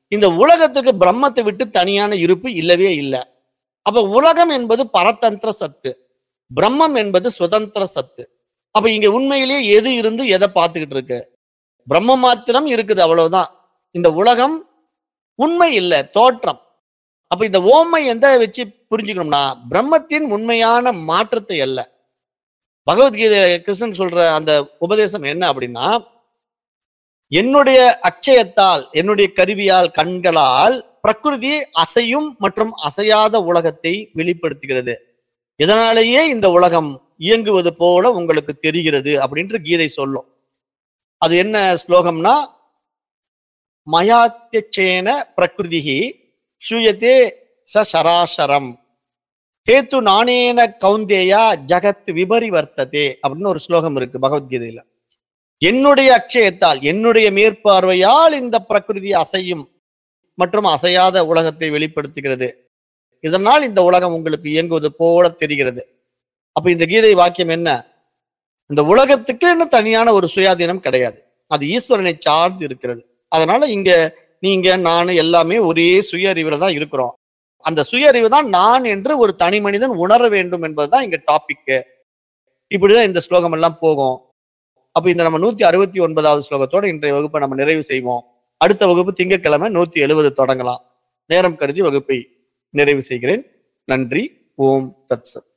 இந்த உலகத்துக்கு பிரம்மத்தை விட்டு தனியான இருப்பு இல்லவே இல்லை அப்ப உலகம் என்பது பரதந்திர சத்து பிரம்மம் என்பது சுதந்திர சத்து அப்ப இங்க உண்மையிலேயே எது இருந்து எதை பார்த்துக்கிட்டு இருக்கு பிரம்ம மாத்திரம் இருக்குது அவ்வளவுதான் இந்த உலகம் உண்மை இல்லை தோற்றம் அப்ப இந்த ஓமை எந்த வச்சு புரிஞ்சுக்கணும்னா பிரம்மத்தின் உண்மையான மாற்றத்தை அல்ல பகவத்கீதை கிருஷ்ணன் சொல்ற அந்த உபதேசம் என்ன அப்படின்னா என்னுடைய அச்சயத்தால் என்னுடைய கருவியால் கண்களால் பிரகிருதி அசையும் மற்றும் அசையாத உலகத்தை வெளிப்படுத்துகிறது இதனாலேயே இந்த உலகம் இயங்குவது போல உங்களுக்கு தெரிகிறது அப்படின்ற கீதை சொல்லும் அது என்ன ஸ்லோகம்னா மயாத்தியச்சேன பிரகிருதிகி சூயத்தே ச சராசரம் ஹேத்து நானேன கௌந்தேயா ஜகத் விபரிவர்த்ததே அப்படின்னு ஒரு ஸ்லோகம் இருக்கு பகவத்கீதையில என்னுடைய அக்ஷயத்தால் என்னுடைய மேற்பார்வையால் இந்த பிரகிருதி அசையும் மற்றும் அசையாத உலகத்தை வெளிப்படுத்துகிறது இதனால் இந்த உலகம் உங்களுக்கு இயங்குவது போல தெரிகிறது அப்ப இந்த கீதை வாக்கியம் என்ன இந்த உலகத்துக்கு இன்னும் தனியான ஒரு சுயாதீனம் கிடையாது அது ஈஸ்வரனை சார்ந்து இருக்கிறது அதனால இங்க நீங்க நான் எல்லாமே ஒரே சுய அறிவுல தான் இருக்கிறோம் அந்த சுய அறிவு தான் நான் என்று ஒரு தனி மனிதன் உணர வேண்டும் என்பதுதான் இங்க டாபிக் இப்படிதான் இந்த ஸ்லோகம் எல்லாம் போகும் அப்ப இந்த நம்ம நூத்தி அறுபத்தி ஒன்பதாவது ஸ்லோகத்தோட இன்றைய வகுப்பை நம்ம நிறைவு செய்வோம் அடுத்த வகுப்பு திங்கட்கிழமை நூத்தி எழுபது தொடங்கலாம் நேரம் கருதி வகுப்பை நிறைவு செய்கிறேன் நன்றி ஓம் தத்சத்